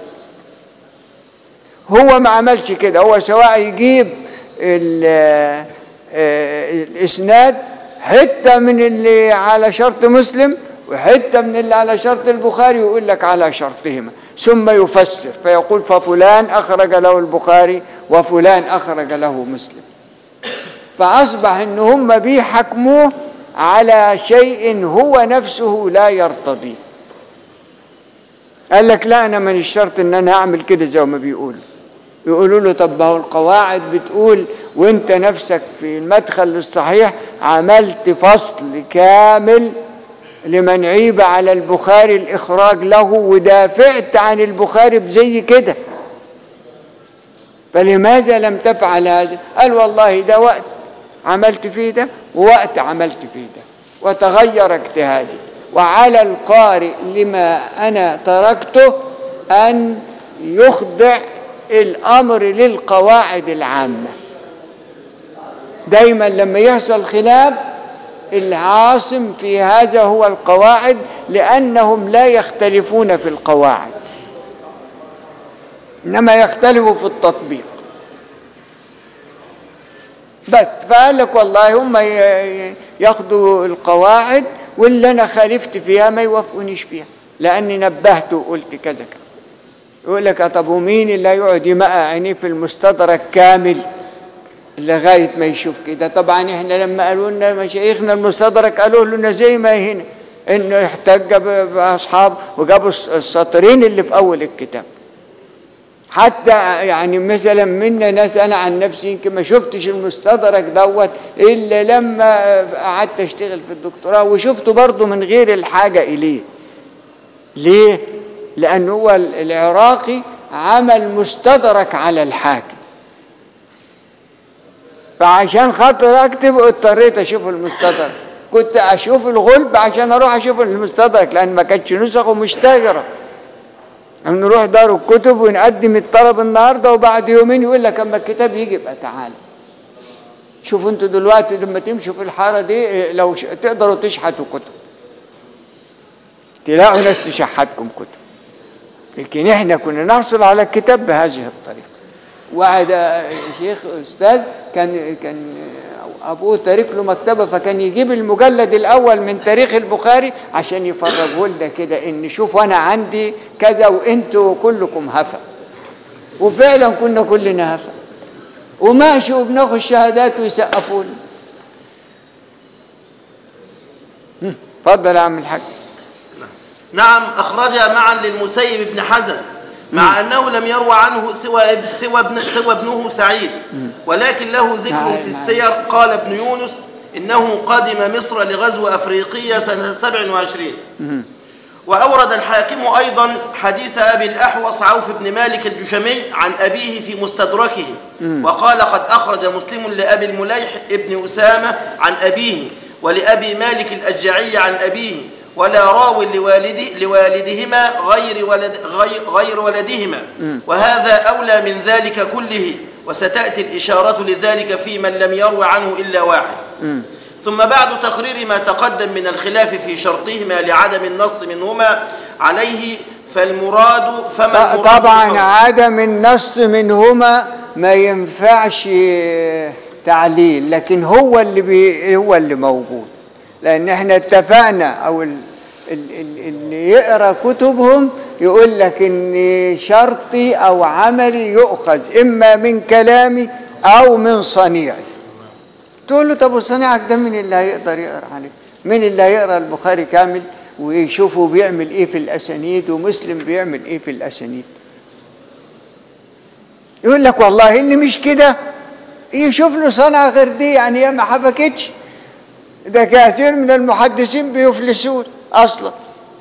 هو ما عملش كده هو سواء يجيب ال- آه، الاسناد حته من اللي على شرط مسلم وحته من اللي على شرط البخاري ويقول لك على شرطهما ثم يفسر فيقول ففلان اخرج له البخاري وفلان اخرج له مسلم فاصبح ان هم بيحكموه على شيء هو نفسه لا يرتضيه قال لك لا انا من الشرط ان انا اعمل كده زي ما بيقولوا يقولوا له طب ما هو القواعد بتقول وانت نفسك في المدخل للصحيح عملت فصل كامل لمن عيب على البخاري الاخراج له ودافعت عن البخاري بزي كده فلماذا لم تفعل هذا قال والله ده وقت عملت فيه ده ووقت عملت فيه ده وتغير اجتهادي وعلى القارئ لما أنا تركته أن يخضع الأمر للقواعد العامة دايما لما يحصل خلاف العاصم في هذا هو القواعد لأنهم لا يختلفون في القواعد إنما يختلفوا في التطبيق بس فقال لك والله هم ي- ي- ياخدوا القواعد واللي أنا خالفت فيها ما يوافقونيش فيها لأني نبهت وقلت كذا كذا يقول لك طب ومين اللي هيقعد يمقع عينيه في المستدرك كامل لغايه ما يشوف كده طبعا احنا لما قالوا لنا مشايخنا المستدرك قالوا لنا زي ما هنا انه احتج ب- باصحاب وجابوا الس- السطرين اللي في اول الكتاب حتى يعني مثلا منا ناس انا عن نفسي يمكن ما شفتش المستدرك دوت الا لما قعدت اشتغل في الدكتوراه وشفته برضه من غير الحاجه اليه ليه لان هو العراقي عمل مستدرك على الحاكم فعشان خاطر اكتب اضطريت اشوف المستدرك كنت اشوف الغلب عشان اروح اشوف المستدرك لان ما كانتش نسخه مشتهره نروح دار الكتب ونقدم الطلب النهارده وبعد يومين يقول لك اما الكتاب يجي يبقى تعالى شوفوا انتوا دلوقتي لما تمشوا في الحاره دي إيه، لو ش... تقدروا تشحتوا كتب تلاقوا ناس تشحتكم كتب لكن احنا كنا نحصل على الكتاب بهذه الطريقه واحد شيخ استاذ كان كان ابوه تارك له مكتبه فكان يجيب المجلد الاول من تاريخ البخاري عشان يفرجه لنا كده ان شوف انا عندي كذا وانتوا كلكم هفا وفعلا كنا كلنا هفا وماشي وبناخد شهادات ويسقفوا لنا هم، اتفضل يا عم الحاج نعم أخرجها معا للمسيب بن حزن مع أنه لم يروى عنه سوى سوى ابن سوى ابنه سعيد ولكن له ذكر نعم، في نعم. السير قال ابن يونس إنه قدم مصر لغزو أفريقيا سنة 27 مم. وأورد الحاكم أيضا حديث أبي الأحوص عوف بن مالك الجشمي عن أبيه في مستدركه مم. وقال قد أخرج مسلم لأبي المليح ابن أسامة عن أبيه ولأبي مالك الأجعي عن أبيه ولا راو لوالده لوالدهما غير ولد غير, غير ولدهما مم. وهذا أولى من ذلك كله وستأتي الإشارة لذلك في من لم يروى عنه إلا واحد مم. ثم بعد تقرير ما تقدم من الخلاف في شرطهما لعدم النص منهما عليه فالمراد فما المراد طبعا بالقول؟ عدم النص منهما ما ينفعش تعليل لكن هو اللي بي هو اللي موجود لان احنا اتفقنا او ال- ال- ال- اللي يقرا كتبهم يقول لك ان شرطي او عملي يؤخذ اما من كلامي او من صنيعي تقول له طب وصنيعك ده مين اللي هيقدر يقرا عليه مين اللي هيقرا البخاري كامل ويشوفه بيعمل ايه في الاسانيد ومسلم بيعمل ايه في الاسانيد يقول لك والله اللي مش كده يشوف له صنعة غير دي يعني هي ما حبكتش ده كثير من المحدثين بيفلسون اصلا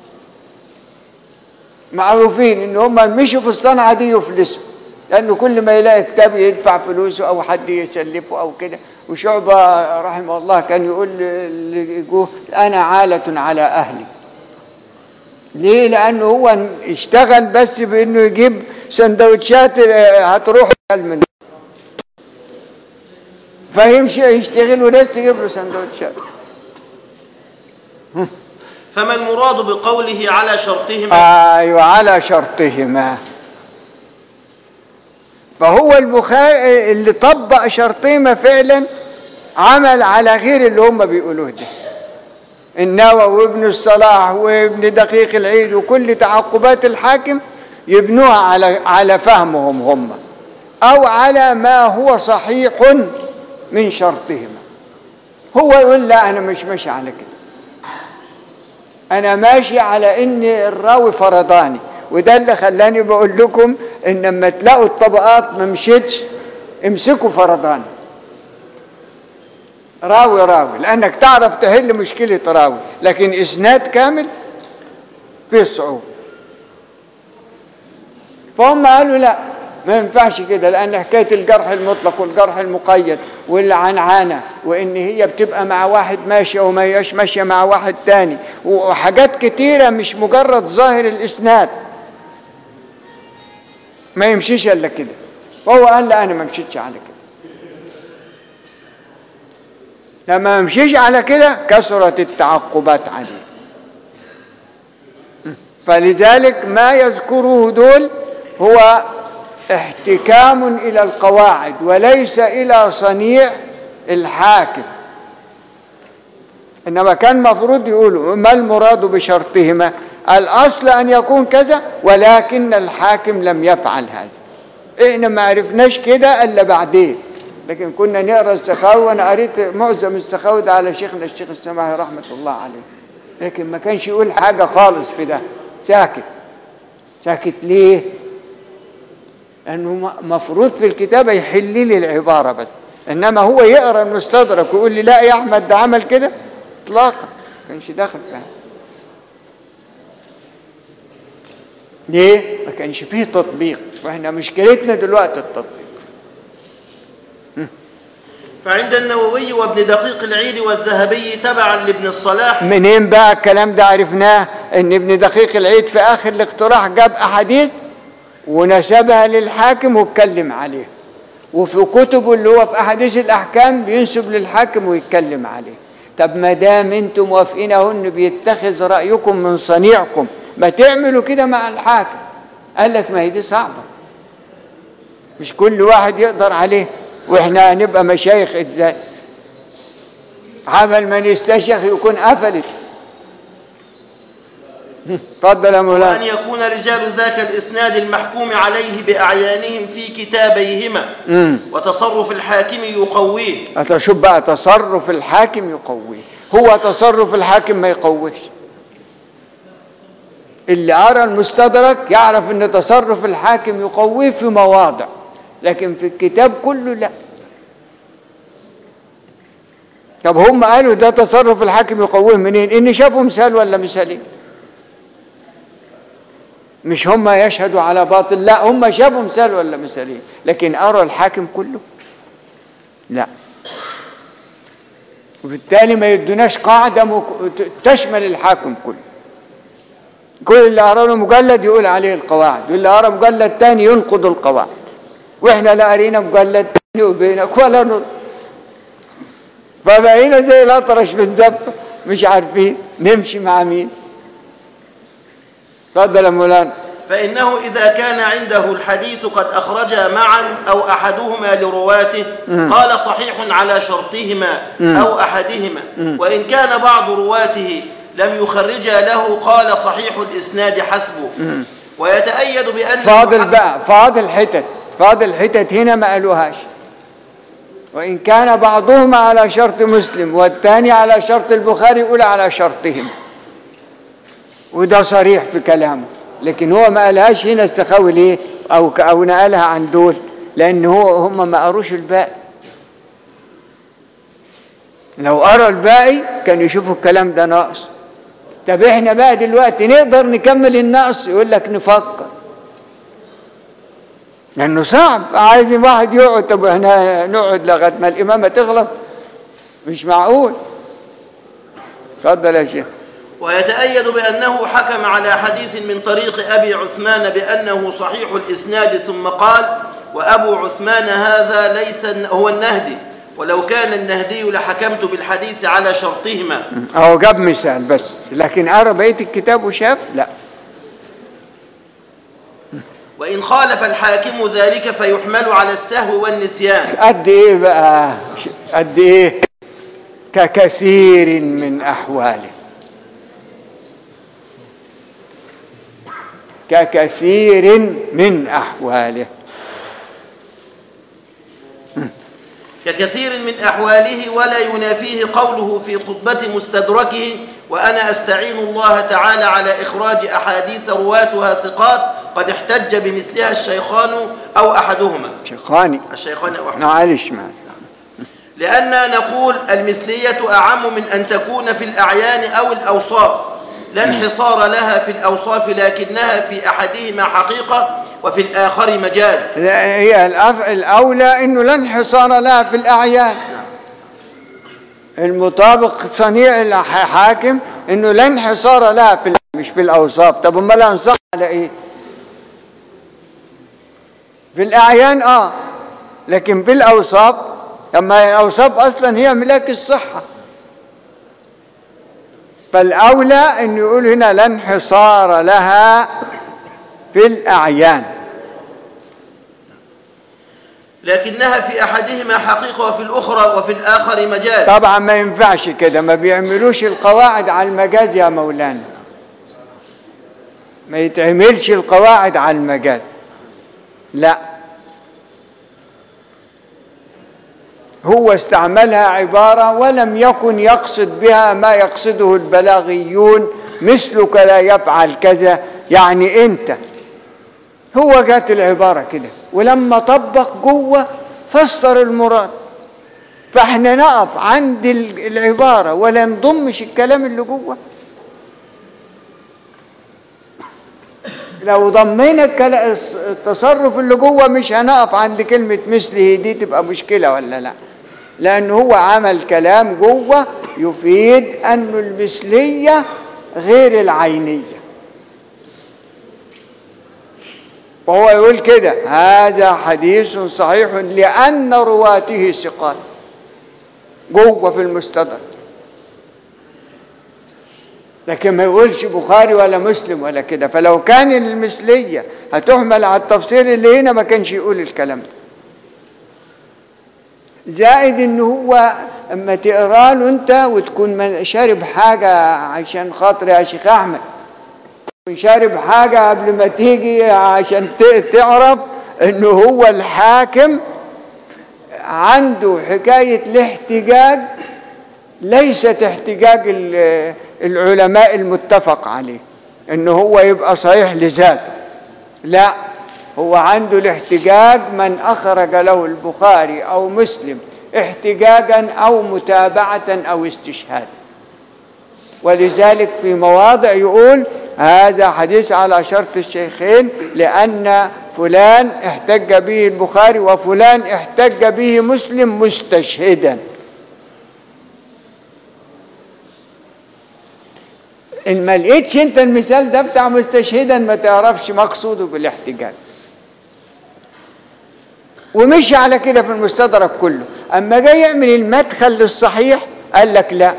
معروفين ان هم مشوا في الصنعة دي يفلسوا لانه كل ما يلاقي كتاب يدفع فلوسه او حد يسلفه او كده وشعبة رحمه الله كان يقول لجوه انا عالة على اهلي ليه لانه هو اشتغل بس بانه يجيب سندوتشات آه، هتروح من فيمشي يشتغل وناس تجيب له سندوتشات فما المراد بقوله على شرطهما ايوه على شرطهما فهو البخاري اللي طبق شرطهما فعلا عمل على غير اللي هم بيقولوه ده النووي وابن الصلاح وابن دقيق العيد وكل تعقبات الحاكم يبنوها على على فهمهم هم او على ما هو صحيح من شرطهما هو يقول لا انا مش ماشي على كده انا ماشي على ان الراوي فرضاني وده اللي خلاني بقول لكم ان لما تلاقوا الطبقات ما مشيتش امسكوا فرضاني راوي راوي لانك تعرف تحل مشكله راوي لكن اسناد كامل فيه صعوبه فهم قالوا لا ما ينفعش كده لان حكايه الجرح المطلق والجرح المقيد والعنعنه وان هي بتبقى مع واحد ماشيه وما هياش ماشيه مع واحد تاني وحاجات كتيره مش مجرد ظاهر الاسناد ما يمشيش الا كده وهو قال لا انا ما مشيتش على كده لما ما مشيش على كده كثرت التعقبات عليه فلذلك ما يذكره دول هو احتكام الى القواعد وليس الى صنيع الحاكم انما كان مفروض يقولوا ما المراد بشرطهما الاصل ان يكون كذا ولكن الحاكم لم يفعل هذا احنا ما عرفناش كده الا بعدين لكن كنا نقرا السخاوي وانا قريت معظم السخاوي ده على شيخنا الشيخ السماحي رحمه الله عليه لكن ما كانش يقول حاجه خالص في ده ساكت ساكت ليه لانه مفروض في الكتابه يحل لي العباره بس انما هو يقرا المستدرك ويقول لي لا يا احمد ده عمل كده اطلاقا ما كانش داخل فيها ليه ما كانش فيه تطبيق فاحنا مشكلتنا دلوقتي التطبيق فعند النووي وابن دقيق العيد والذهبي تبعا لابن الصلاح منين بقى الكلام ده عرفناه ان ابن دقيق العيد في اخر الاقتراح جاب احاديث ونسبها للحاكم واتكلم عليها وفي كتبه اللي هو في احاديث الاحكام بينسب للحاكم ويتكلم عليه طب ما دام انتم موافقين اهو انه بيتخذ رايكم من صنيعكم ما تعملوا كده مع الحاكم قال لك ما هي دي صعبه مش كل واحد يقدر عليه واحنا هنبقى مشايخ ازاي عمل من يستشيخ يكون قفلت اتفضل يا وأن مولانا يكون رجال ذاك الإسناد المحكوم عليه بأعيانهم في كتابيهما امم وتصرف الحاكم يقويه شوف بقى تصرف الحاكم يقويه هو تصرف الحاكم ما يقويش اللي قرا المستدرك يعرف ان تصرف الحاكم يقويه في مواضع لكن في الكتاب كله لا طب هم قالوا ده تصرف الحاكم يقويه منين ان شافوا مثال ولا مثالين مش هم يشهدوا على باطل لا هم شافوا مثال ولا مثالين لكن قروا الحاكم كله لا وبالتالي ما يدوناش قاعدة مك... تشمل الحاكم كله كل اللي قرا له مجلد يقول عليه القواعد واللي قرا مجلد تاني ينقض القواعد واحنا لا قرينا مجلد تاني وبينك ولا نص فبقينا زي الاطرش بالظبط مش عارفين نمشي مع مين اتفضل يا مولانا فإنه إذا كان عنده الحديث قد أخرجا معا أو أحدهما لرواته مم. قال صحيح على شرطهما مم. أو أحدهما مم. وإن كان بعض رواته لم يخرجا له قال صحيح الإسناد حسبه مم. ويتأيد بأن فاضل المحقق- بقى فاضل حتت فاضل حتت هنا ما قالوهاش وإن كان بعضهما على شرط مسلم والثاني على شرط البخاري يقول على شرطهم وده صريح في كلامه لكن هو ما قالهاش هنا السخاوي ليه أو ك- أو نقلها عن دول لأن هو هم ما قروش الباقي لو قرأ الباقي كانوا يشوفوا الكلام ده ناقص طب احنا بقى دلوقتي نقدر نكمل النقص يقول لك نفكر لانه صعب عايز واحد يقعد طب احنا نقعد لغايه ما الامامه تغلط مش معقول اتفضل يا شيخ ويتأيد بأنه حكم على حديث من طريق أبي عثمان بأنه صحيح الإسناد ثم قال وأبو عثمان هذا ليس هو النهدي ولو كان النهدي لحكمت بالحديث على شرطهما اهو جاب مثال بس لكن قرا بقيه الكتاب وشاف لا وإن خالف الحاكم ذلك فيحمل على السهو والنسيان قد ايه بقى قد ايه ككثير من احواله ككثير من احواله ككثير من أحواله ولا ينافيه قوله في خطبة مستدركه وأنا أستعين الله تعالى على إخراج أحاديث رواتها ثقات قد احتج بمثلها الشيخان أو أحدهما شيخاني الشيخان أو أحدهما معلش معلش لأننا نقول المثلية أعم من أن تكون في الأعيان أو الأوصاف لا انحصار لها في الأوصاف لكنها في أحدهما حقيقة وفي الآخر مجاز لا، هي الأف- الأولى أنه لا انحصار لها في الأعيان المطابق صنيع الحاكم أنه لا انحصار لها في الأ- مش في الأوصاف طب أمال أنصح على إيه في الأعيان آه لكن بالأوصاف أما الأوصاف أصلا هي ملاك الصحة فالأولى أن يقول هنا لا انحصار لها في الأعيان لكنها في أحدهما حقيقة وفي الأخرى وفي الآخر مجاز طبعا ما ينفعش كده ما بيعملوش القواعد على المجاز يا مولانا ما يتعملش القواعد على المجاز لا هو استعملها عبارة ولم يكن يقصد بها ما يقصده البلاغيون مثلك لا يفعل كذا يعني انت هو جات العبارة كده ولما طبق جوه فسر المراد فاحنا نقف عند ال- العبارة ولا نضمش الكلام اللي جوه لو ضمينا الكلا- الص- التصرف اللي جوه مش هنقف عند كلمة مثله دي تبقى مشكلة ولا لا لأن هو عمل كلام جوه يفيد أن المثلية غير العينية وهو يقول كده هذا حديث صحيح لأن رواته ثقات جوه في المستدرك لكن ما يقولش بخاري ولا مسلم ولا كده فلو كان المثلية هتحمل على التفسير اللي هنا ما كانش يقول الكلام ده زائد ان هو اما تقرا له انت وتكون من- شارب حاجه عشان خاطر يا شيخ احمد تكون شارب حاجه قبل ما تيجي عشان ت- تعرف انه هو الحاكم عنده حكايه الاحتجاج ليست احتجاج ال- العلماء المتفق عليه انه هو يبقى صحيح لذاته لا هو عنده الاحتجاج من اخرج له البخاري او مسلم احتجاجا او متابعه او استشهادا ولذلك في مواضع يقول هذا حديث على شرط الشيخين لأن فلان احتج به البخاري وفلان احتج به مسلم مستشهدا إن ما لقيتش انت المثال ده بتاع مستشهدا ما تعرفش مقصوده بالاحتجاج ومشي على كده في المستدرك كله اما جاي يعمل المدخل للصحيح قال لك لا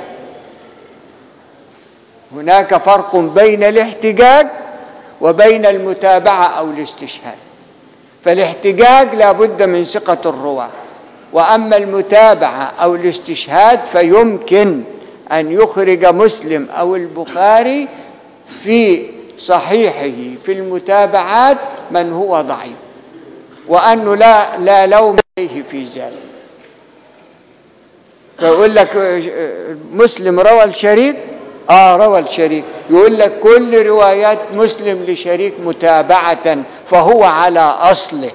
هناك فرق بين الاحتجاج وبين المتابعة أو الاستشهاد فالاحتجاج لا بد من ثقة الرواة وأما المتابعة أو الاستشهاد فيمكن أن يخرج مسلم أو البخاري في صحيحه في المتابعات من هو ضعيف وأنه لا لا لوم عليه في ذلك فيقول لك مسلم روى الشريك اه روى الشريك يقول لك كل روايات مسلم لشريك متابعة فهو على أصله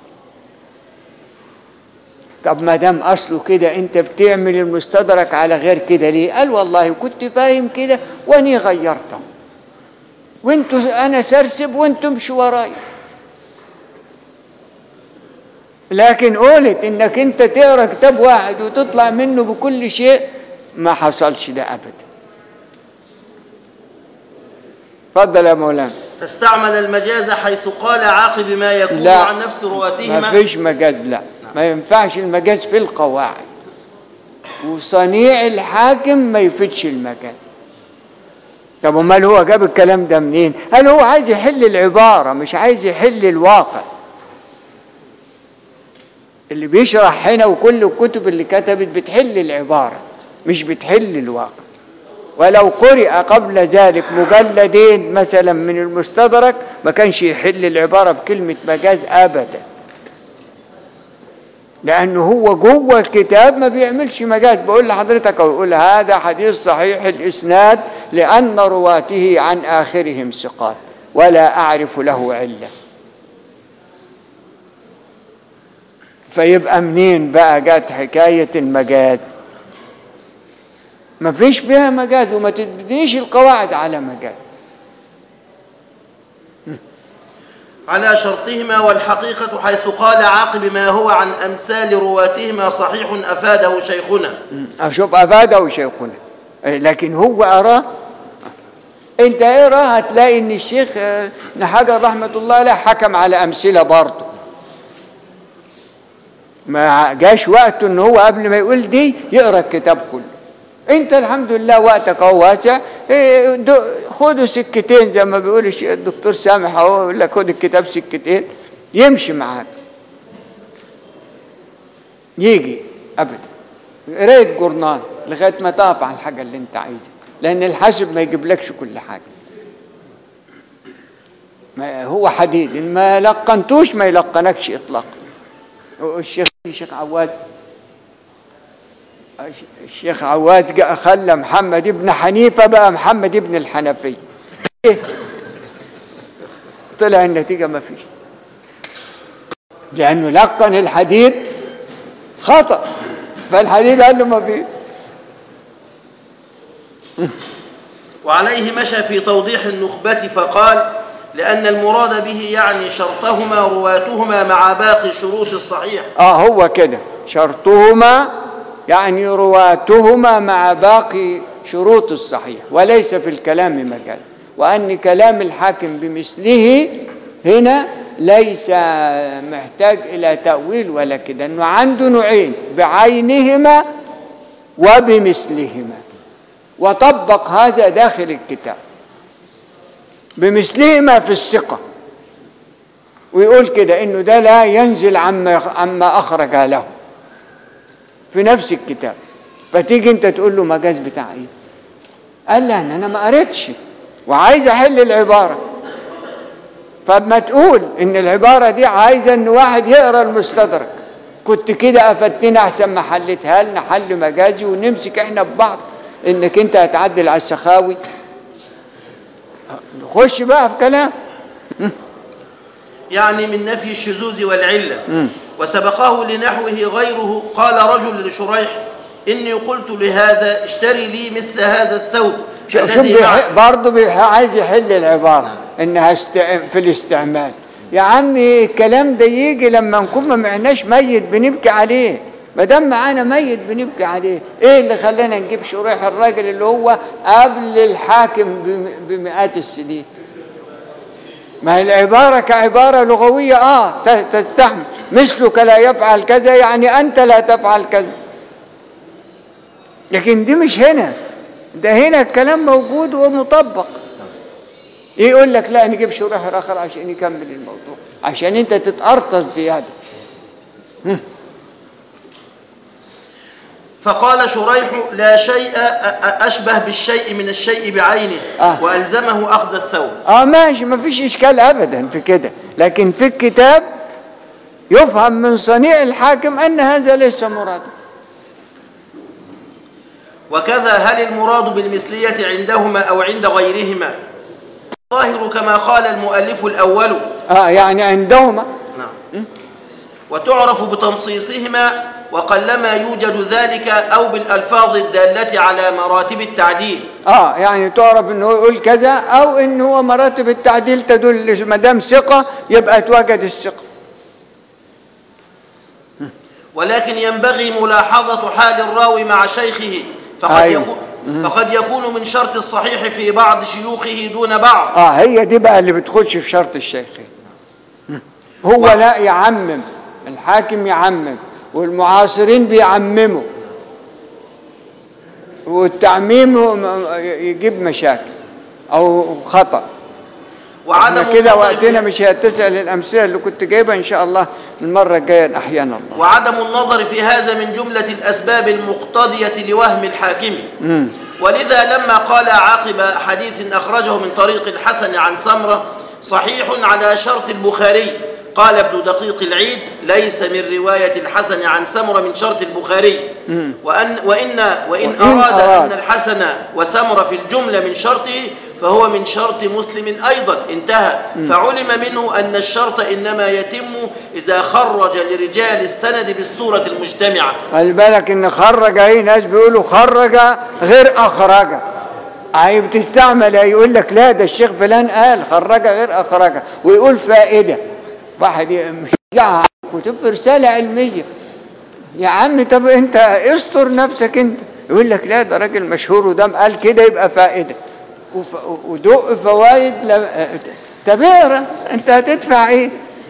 طب ما دام أصله كده أنت بتعمل المستدرك على غير كده ليه؟ قال والله كنت فاهم كده وأني غيرته وانتوا أنا سرسب وانتم امشوا ورايا لكن قولت انك انت تقرا كتاب واحد وتطلع منه بكل شيء ما حصلش ده ابدا اتفضل يا مولانا فاستعمل المجاز حيث قال عاقب ما يكون لا. عن نفس ما رواتهما فيش مجاز لا ما ينفعش المجاز في القواعد وصنيع الحاكم ما يفيدش المجاز طب امال هو جاب الكلام ده منين هل هو عايز يحل العباره مش عايز يحل الواقع اللي بيشرح هنا وكل الكتب اللي كتبت بتحل العباره مش بتحل الواقع ولو قرئ قبل ذلك مجلدين مثلا من المستدرك ما كانش يحل العباره بكلمه مجاز ابدا لانه هو جوه الكتاب ما بيعملش مجاز بقول لحضرتك او يقول هذا حديث صحيح الاسناد لان رواته عن اخرهم ثقات ولا اعرف له عله فيبقى منين بقى جت حكايه المجاز ما فيش فيها مجاز وما تديش القواعد على مجاز على شرطهما والحقيقة حيث قال عاقب ما هو عن أمثال رواتهما صحيح أفاده شيخنا أشوف أفاده شيخنا إيه، لكن هو أراه أنت اقرا هتلاقي إن الشيخ آه، ابن حجر رحمة الله عليه حكم على أمثلة برضه ما جاش وقته إن هو قبل ما يقول دي يقرا الكتاب كله أنت الحمد لله وقتك أهو واسع إيه، دو- خدوا سكتين زي ما بيقول الشيخ الدكتور سامح أهو يقول لك خد الكتاب سكتين يمشي معاك يجي ابدا قريت جورنال لغايه ما تقف على الحاجه اللي انت عايزها لان الحاسب ما يجيبلكش كل حاجه ما هو حديد ان ما لقنتوش ما يلقنكش اطلاقا الشيخ الشيخ عواد الشيخ عواد جاء خلى محمد ابن حنيفه بقى محمد ابن الحنفيه إيه؟ طلع النتيجه ما فيش لانه لقن الحديد خطأ فالحديد قال له ما في وعليه مشى في توضيح النخبة فقال لأن المراد به يعني شرطهما رواتهما مع باقي شروط الصحيح اه هو كده شرطهما يعني رواتهما مع باقي شروط الصحيح وليس في الكلام مجال وأن كلام الحاكم بمثله هنا ليس محتاج إلى تأويل ولا كده أنه عنده نوعين بعينهما وبمثلهما وطبق هذا داخل الكتاب بمثلهما في الثقة ويقول كده انه ده لا ينزل عما عما اخرج له في نفس الكتاب فتيجي انت تقول له مجاز بتاع ايه قال لا انا ما قريتش وعايز احل العباره فما تقول ان العباره دي عايزه ان واحد يقرا المستدرك كنت كده افدتنا احسن ما حلتها لنا حل مجازي ونمسك احنا ببعض انك انت هتعدل على السخاوي نخش بقى في كلام يعني من نفي الشذوذ والعلة مم. وسبقه لنحوه غيره قال رجل لشريح إني قلت لهذا اشتري لي مثل هذا الثوب شوف شوف الذي بيح- معك برضه بيح- عايز يحل العبارة انها است... في الاستعمال يا عمي الكلام ده يجي لما نكون ما معناش ميت بنبكي عليه ما دام معانا ميت بنبكي عليه ايه اللي خلانا نجيب شريح الراجل اللي هو قبل الحاكم بم- بمئات السنين ما هي العبارة كعبارة لغوية اه ت- تستحمل مثلك لا يفعل كذا يعني انت لا تفعل كذا لكن دي مش هنا ده هنا الكلام موجود ومطبق يقول لك لا نجيب شريح اخر عشان يكمل الموضوع عشان انت تتقرطس زياده فقال شريح لا شيء أ- أ- أشبه بالشيء من الشيء بعينه آه. وألزمه أخذ الثوب اه ماشي ما فيش اشكال ابدا في كده لكن في الكتاب يفهم من صنيع الحاكم ان هذا ليس مرادا وكذا هل المراد بالمثلية عندهما أو عند غيرهما ظاهر كما قال المؤلف الأول اه يعني عندهما نعم وتعرف بتنصيصهما وقلما يوجد ذلك أو بالألفاظ الدالة على مراتب التعديل اه يعني تعرف انه يقول كذا او ان هو مراتب التعديل تدل ما دام ثقه يبقى توجد الثقه ولكن ينبغي ملاحظة حال الراوي مع شيخه فقد, أيوة. يكون فقد يكون من شرط الصحيح في بعض شيوخه دون بعض اه هي دي بقى اللي بتخش في شرط الشيخين هو لا يعمم الحاكم يعمم والمعاصرين بيعمموا والتعميم هو م- يجيب مشاكل او خطأ وعدم احنا كده النظر وقتنا في- مش هيتسع للامثله اللي كنت جايبها ان شاء الله المره الجايه احيانا الله وعدم النظر في هذا من جملة الأسباب المقتضية لوهم الحاكم مم. ولذا لما قال عقب حديث أخرجه من طريق الحسن عن سمرة صحيح على شرط البخاري قال ابن دقيق العيد ليس من رواية الحسن عن سمرة من شرط البخاري مم. وأن وإن وإن, وإن أراد, أراد. أن الحسن وسمرة في الجملة من شرطه فهو من شرط مسلم أيضا انتهى فعلم منه أن الشرط إنما يتم إذا خرج لرجال السند بالصورة المجتمعة خلي بالك ان خرج اهي ناس بيقولوا خرج غير اخرج هي بتستعمل يقول لك لا ده الشيخ فلان قال خرجها غير اخرجها ويقول فائده واحد ي- مش يرجعها على كتب رساله علميه يا عم طب انت استر نفسك انت يقول لك لا ده راجل مشهور ودام قال كده يبقى فائده وف- ودق فوائد لا- طب اقرا انت هتدفع ايه؟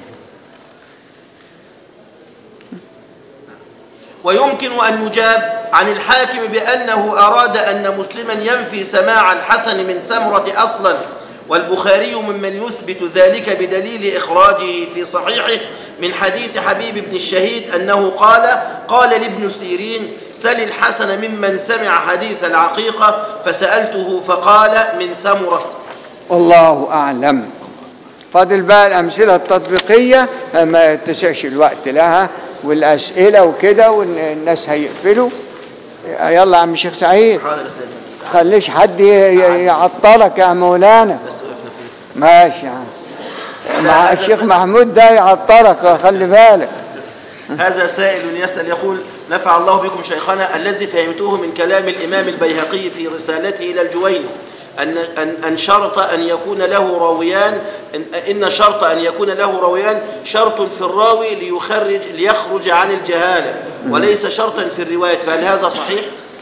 ويمكن أن يجاب عن الحاكم بأنه أراد أن مسلما ينفي سماع الحسن من سمرة أصلا والبخاري ممن يثبت ذلك بدليل إخراجه في صحيحه من حديث حبيب بن الشهيد أنه قال قال لابن سيرين سل الحسن ممن سمع حديث العقيقة فسألته فقال من سمرة والله أعلم فاضل بقى الأمثلة التطبيقية ما يتسعش الوقت لها والأسئلة وكده والناس هيقفلوا يلا يا عم الشيخ سعيد حاضر يا سيدنا خليش حد ي- ي- يعطلك يا مولانا بس وقفنا فيه ماشي يا عم مع الشيخ محمود ده يعطلك خلي بالك هذا سائل يسأل يقول نفع الله بكم شيخنا الذي فهمته من كلام الإمام البيهقي في رسالته إلى الجويني أن, أن, أن شرط أن يكون له راويان إن, إن شرط أن يكون له راويان شرط في الراوي ليخرج ليخرج عن الجهالة وليس شرطا في الرواية فهل هذا صحيح؟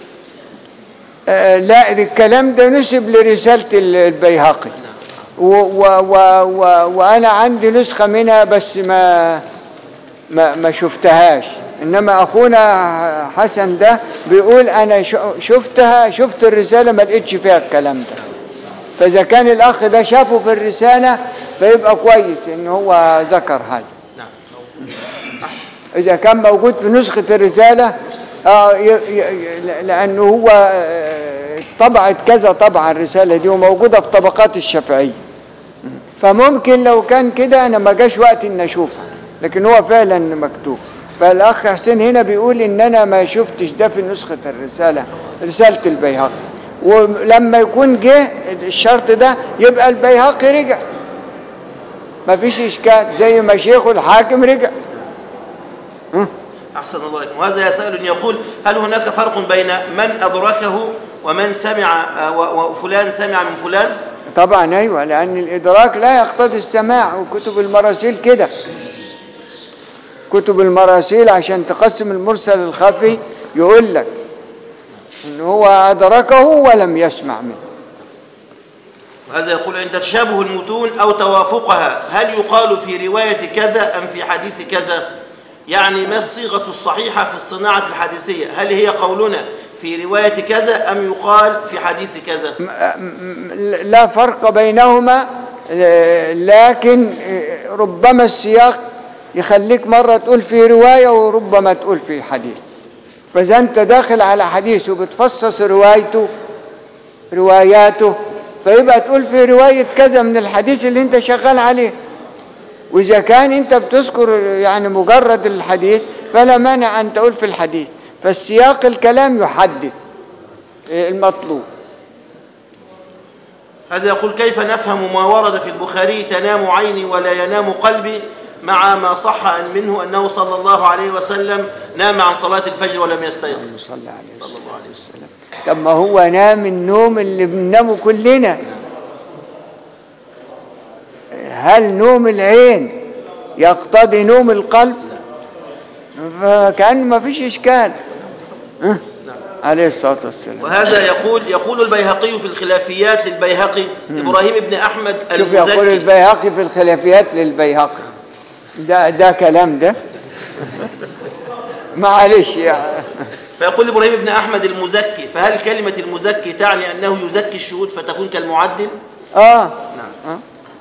آه، لا الكلام ده نسب لرسالة ال- البيهقي و و و و وأنا عندي نسخة منها بس ما ما, ما شفتهاش إنما أخونا حسن ده بيقول أنا ش- شفتها شفت الرسالة ما لقيتش فيها الكلام ده فإذا كان الأخ ده شافه في الرسالة فيبقى كويس إن هو ذكر هذا نعم أحسن إذا كان موجود في نسخة الرسالة آه ي- ي- ي- لأنه هو آه، طبعت كذا طبعا الرسالة دي وموجودة في طبقات الشافعية فممكن لو كان كده أنا ما جاش وقت إن أشوفها لكن هو فعلا مكتوب فالأخ حسين هنا بيقول إن أنا ما شفتش ده في نسخة الرسالة رسالة البيهقي ولما يكون جه الشرط ده يبقى البيهقي رجع ما فيش إشكال زي ما شيخه الحاكم رجع ها؟ أحسن الله عليكم وهذا سائل يقول هل هناك فرق بين من أدركه ومن سمع آه، و- وفلان سمع من فلان؟ طبعا ايوه لان الادراك لا يقتضي السماع وكتب المراسيل كده كتب المراسيل عشان تقسم المرسل الخفي يقول لك ان هو ادركه ولم يسمع منه وهذا يقول عند تشابه المتون أو توافقها هل يقال في رواية كذا أم في حديث كذا يعني ما الصيغة الصحيحة في الصناعة الحديثية هل هي قولنا في رواية كذا أم يقال في حديث كذا م- م- لا فرق بينهما آه، لكن آه، ربما السياق يخليك مرة تقول في رواية وربما تقول في حديث فإذا أنت داخل على حديث وبتفصص روايته رواياته فيبقى تقول في رواية كذا من الحديث اللي أنت شغال عليه وإذا كان أنت بتذكر يعني مجرد الحديث فلا مانع أن تقول في الحديث فالسياق الكلام يحدد المطلوب هذا يقول كيف نفهم ما ورد في البخاري تنام عيني ولا ينام قلبي مع ما صح أن منه أنه صلى الله عليه وسلم نام عن صلاة الفجر ولم يستيقظ صلى عليه صلى الله عليه وسلم طب ما هو نام النوم اللي بننامه كلنا هل نوم العين يقتضي نوم القلب فكأن ما فيش إشكال أه؟ عليه الصلاة والسلام وهذا يقول يقول البيهقي في الخلافيات للبيهقي إبراهيم بن أحمد شوف يقول المزكي البيهقي في الخلافيات للبيهقي ده ده كلام ده معلش يعني فيقول إبراهيم بن أحمد المزكي فهل كلمة المزكي تعني أنه يزكي الشهود فتكون كالمعدل اه نعم.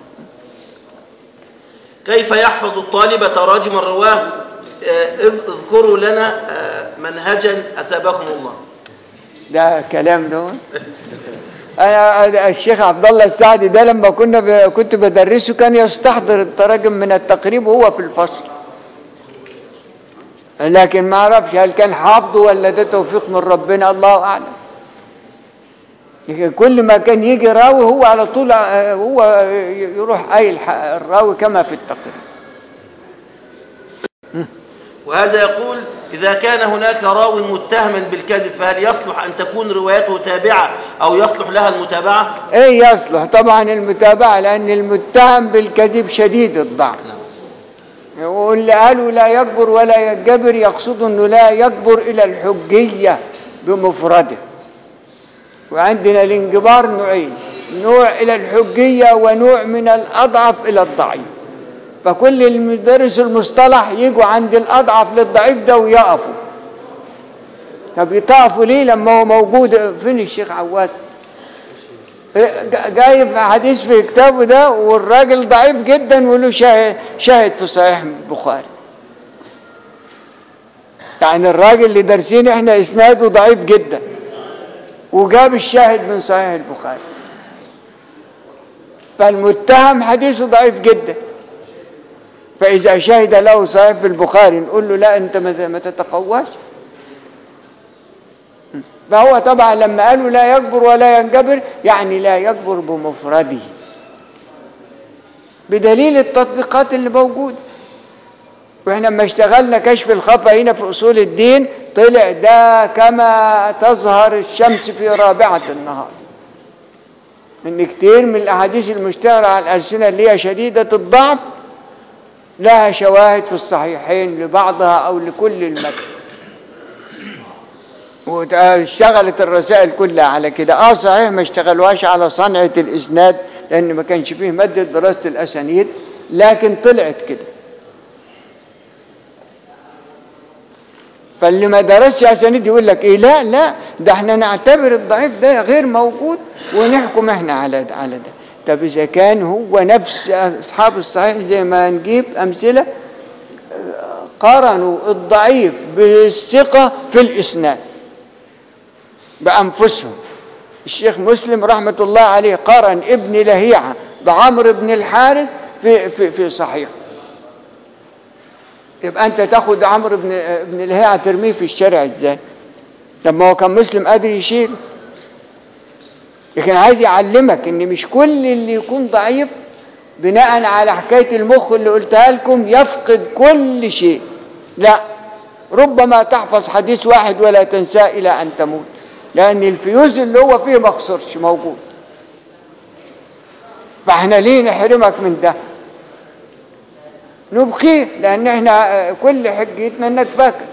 كيف يحفظ الطالب تراجم الرواه آه، إذ اذكروا لنا آه، منهجا أسابكم الله ده كلام ده انا الشيخ عبد الله السعدي ده لما كنا ب... كنت بدرسه كان يستحضر التراجم من التقريب وهو في الفصل لكن ما اعرفش هل كان حافظه ولا ده توفيق من ربنا الله اعلم لكن كل ما كان يجي راوي هو على طول آه، هو يروح قايل ح- الراوي كما في التقريب وهذا يقول إذا كان هناك راو متهما بالكذب فهل يصلح أن تكون روايته تابعة أو يصلح لها المتابعة؟ ايه يصلح طبعا المتابعة لأن المتهم بالكذب شديد الضعف واللي قالوا لا يكبر ولا يجبر يقصد انه لا يكبر الى الحجية بمفرده وعندنا الانجبار نوعين نوع الى الحجية ونوع من الاضعف الى الضعيف فكل المدرس المصطلح يجوا عند الاضعف للضعيف ده ويقفوا طب يقفوا ليه لما هو موجود فين الشيخ عواد إيه، جا- جايب حديث في كتابه ده والراجل ضعيف جدا وله شاهد, شاهد في صحيح البخاري يعني الراجل اللي دارسين احنا اسناده ضعيف جدا وجاب الشاهد من صحيح البخاري فالمتهم حديثه ضعيف جدا فإذا شهد له صحيح في البخاري نقول له لا أنت ما ما تتقواش فهو طبعا لما قالوا لا يكبر ولا ينجبر يعني لا يكبر بمفرده بدليل التطبيقات اللي موجوده واحنا لما اشتغلنا كشف الخفا هنا في اصول الدين طلع ده كما تظهر الشمس في رابعه النهار ان كتير من الاحاديث المشتهره على الالسنه اللي هي شديده الضعف لها شواهد في الصحيحين لبعضها او لكل المتن واشتغلت الرسائل كلها على كده اه صحيح ما اشتغلوهاش على صنعة الاسناد لان ما كانش فيه مادة دراسة الاسانيد لكن طلعت كده فاللي ما درسش اسانيد يقول لك ايه لا لا ده احنا نعتبر الضعيف ده غير موجود ونحكم احنا على ده على ده طب اذا كان هو نفس اصحاب الصحيح زي ما نجيب امثله قارنوا الضعيف بالثقه في الاسناد بأنفسهم الشيخ مسلم رحمة الله عليه قارن ابن لهيعة بعمر بن الحارث في, في, في صحيح يبقى أنت تاخد عمرو بن, بن لهيعة ترميه في الشارع إزاي لما هو كان مسلم قادر يشيل لكن عايز يعلمك ان مش كل اللي يكون ضعيف بناء على حكاية المخ اللي قلتها لكم يفقد كل شيء لا ربما تحفظ حديث واحد ولا تنساه إلى أن تموت لأن الفيوز اللي هو فيه ما خسرش موجود فاحنا ليه نحرمك من ده نبخيه لأن احنا كل حجيتنا انك فاكر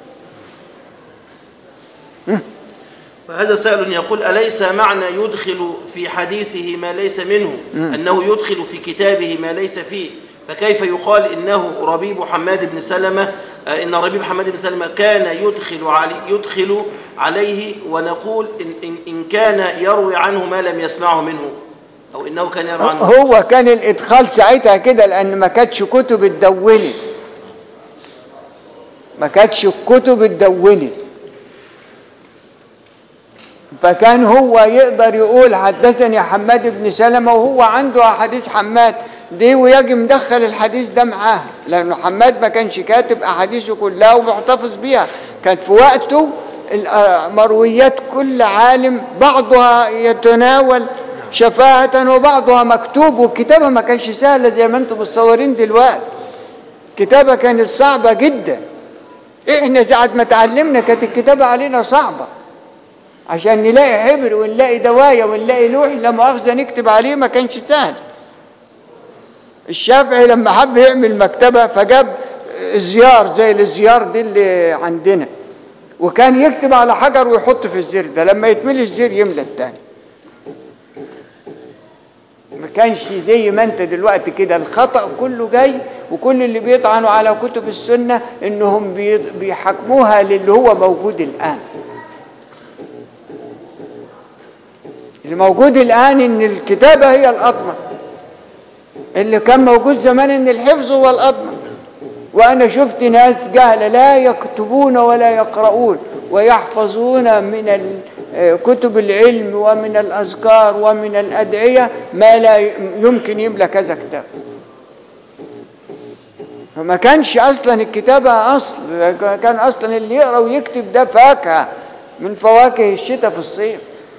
وهذا سائل يقول أليس معنى يدخل في حديثه ما ليس منه أنه يدخل في كتابه ما ليس فيه فكيف يقال إنه ربيب حماد بن سلمة آه، إن ربيب حماد بن سلمة كان يدخل علي يدخل عليه ونقول إن, إن, إن كان يروي عنه ما لم يسمعه منه أو إنه كان يروي عنه هو كان الإدخال ساعتها كده لأن ما كانتش كتب اتدونت ما كانتش الكتب اتدونت فكان هو يقدر يقول حدثني حماد بن سلمة وهو عنده أحاديث حماد دي ويجي مدخل الحديث ده معاه لأنه حماد ما كانش كاتب أحاديثه كلها ومحتفظ بيها كان في وقته مرويات كل عالم بعضها يتناول شفاهة وبعضها مكتوب والكتابة ما كانش سهلة زي ما انتم متصورين دلوقتي كتابة كانت صعبة جدا احنا ساعة ما تعلمنا كانت الكتابة علينا صعبة عشان نلاقي حبر ونلاقي دواية ونلاقي لوح لا مؤاخذة نكتب عليه ما كانش سهل الشافعي لما حب يعمل مكتبة فجاب زيار زي الزيار دي اللي عندنا وكان يكتب على حجر ويحط في الزر ده لما يتملي الزر يملى التاني ما كانش زي ما انت دلوقتي كده الخطأ كله جاي وكل اللي بيطعنوا على كتب السنة انهم بيحكموها للي هو موجود الآن الموجود الآن ان الكتابة هي الأضمن اللي كان موجود زمان ان الحفظ هو الأضمن وأنا شفت ناس جهلة لا يكتبون ولا يقرؤون ويحفظون من كتب العلم ومن الأذكار ومن الأدعية ما لا يمكن يملى كذا كتاب فما كانش أصلا الكتابة أصل كان أصلا اللي يقرأ ويكتب ده فاكهة من فواكه الشتاء في الصيف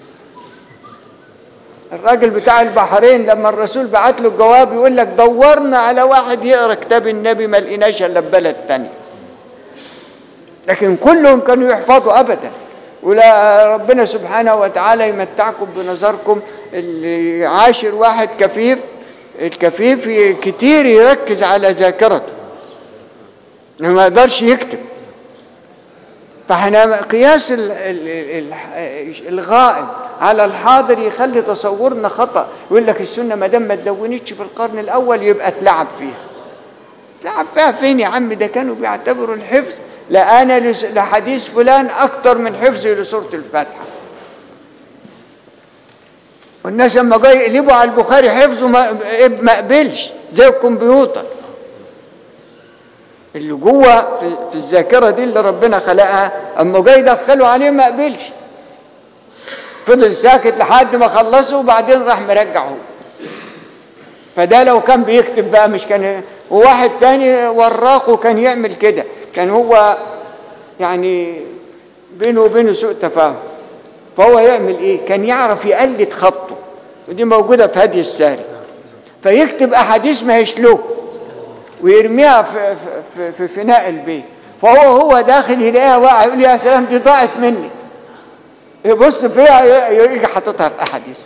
الراجل بتاع البحرين لما الرسول بعت له الجواب يقول لك دورنا على واحد يقرا كتاب النبي ما لقيناش الا في بلد تاني لكن كلهم كانوا يحفظوا أبدا ولا ربنا سبحانه وتعالى يمتعكم بنظركم اللي عاشر واحد كفيف الكفيف كتير يركز على ذاكرته ما يقدرش يكتب فاحنا قياس ال- ال- ال- الغائب على الحاضر يخلي تصورنا خطأ يقول لك السنة ما دام ما تدونتش في القرن الأول يبقى اتلعب فيها تلعب فيها فين يا عم ده كانوا بيعتبروا الحفظ لا أنا لس- لحديث فلان أكتر من حفظي لسورة الفاتحة والناس لما جاي يقلبوا على البخاري حفظه ما ما قبلش زي الكمبيوتر اللي جوه في, في الذاكره دي اللي ربنا خلقها اما جاي يدخلوا عليه ما قبلش فضل ساكت لحد ما خلصوا وبعدين راح مرجعه فده لو كان بيكتب بقى مش كان وواحد تاني وراقه كان يعمل كده كان هو يعني بينه وبينه سوء تفاهم فهو يعمل ايه كان يعرف يقلد خطه ودي موجوده في هدي الساري فيكتب احاديث ما هيش له ويرميها في, في, في, في فناء البيت فهو هو داخل يلاقيها واقع يقول يا سلام دي ضاعت مني يبص فيها يجي حاططها في احاديث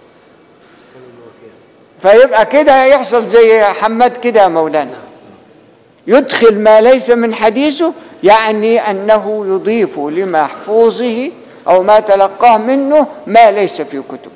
فيبقى كده يحصل زي حماد كده يا مولانا يدخل ما ليس من حديثه يعني انه يضيف لمحفوظه او ما تلقاه منه ما ليس في كتبه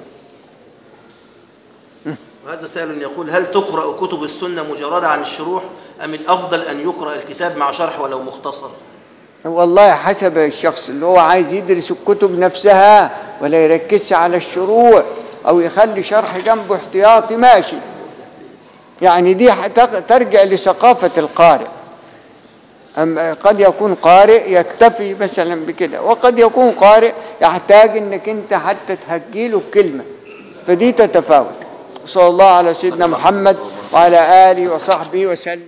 وهذا سائل يقول هل تقرأ كتب السنة مجردة عن الشروح أم الأفضل أن يقرأ الكتاب مع شرح ولو مختصر والله حسب الشخص اللي هو عايز يدرس الكتب نفسها ولا يركزش على الشروح او يخلي شرح جنبه احتياطي ماشي يعني دي حت- ترجع لثقافة القارئ أم قد يكون قارئ يكتفي مثلا بكده وقد يكون قارئ يحتاج انك انت حتى تهجيله بكلمة فدي تتفاوت صلى الله على سيدنا محمد وعلى آله وصحبه وسلم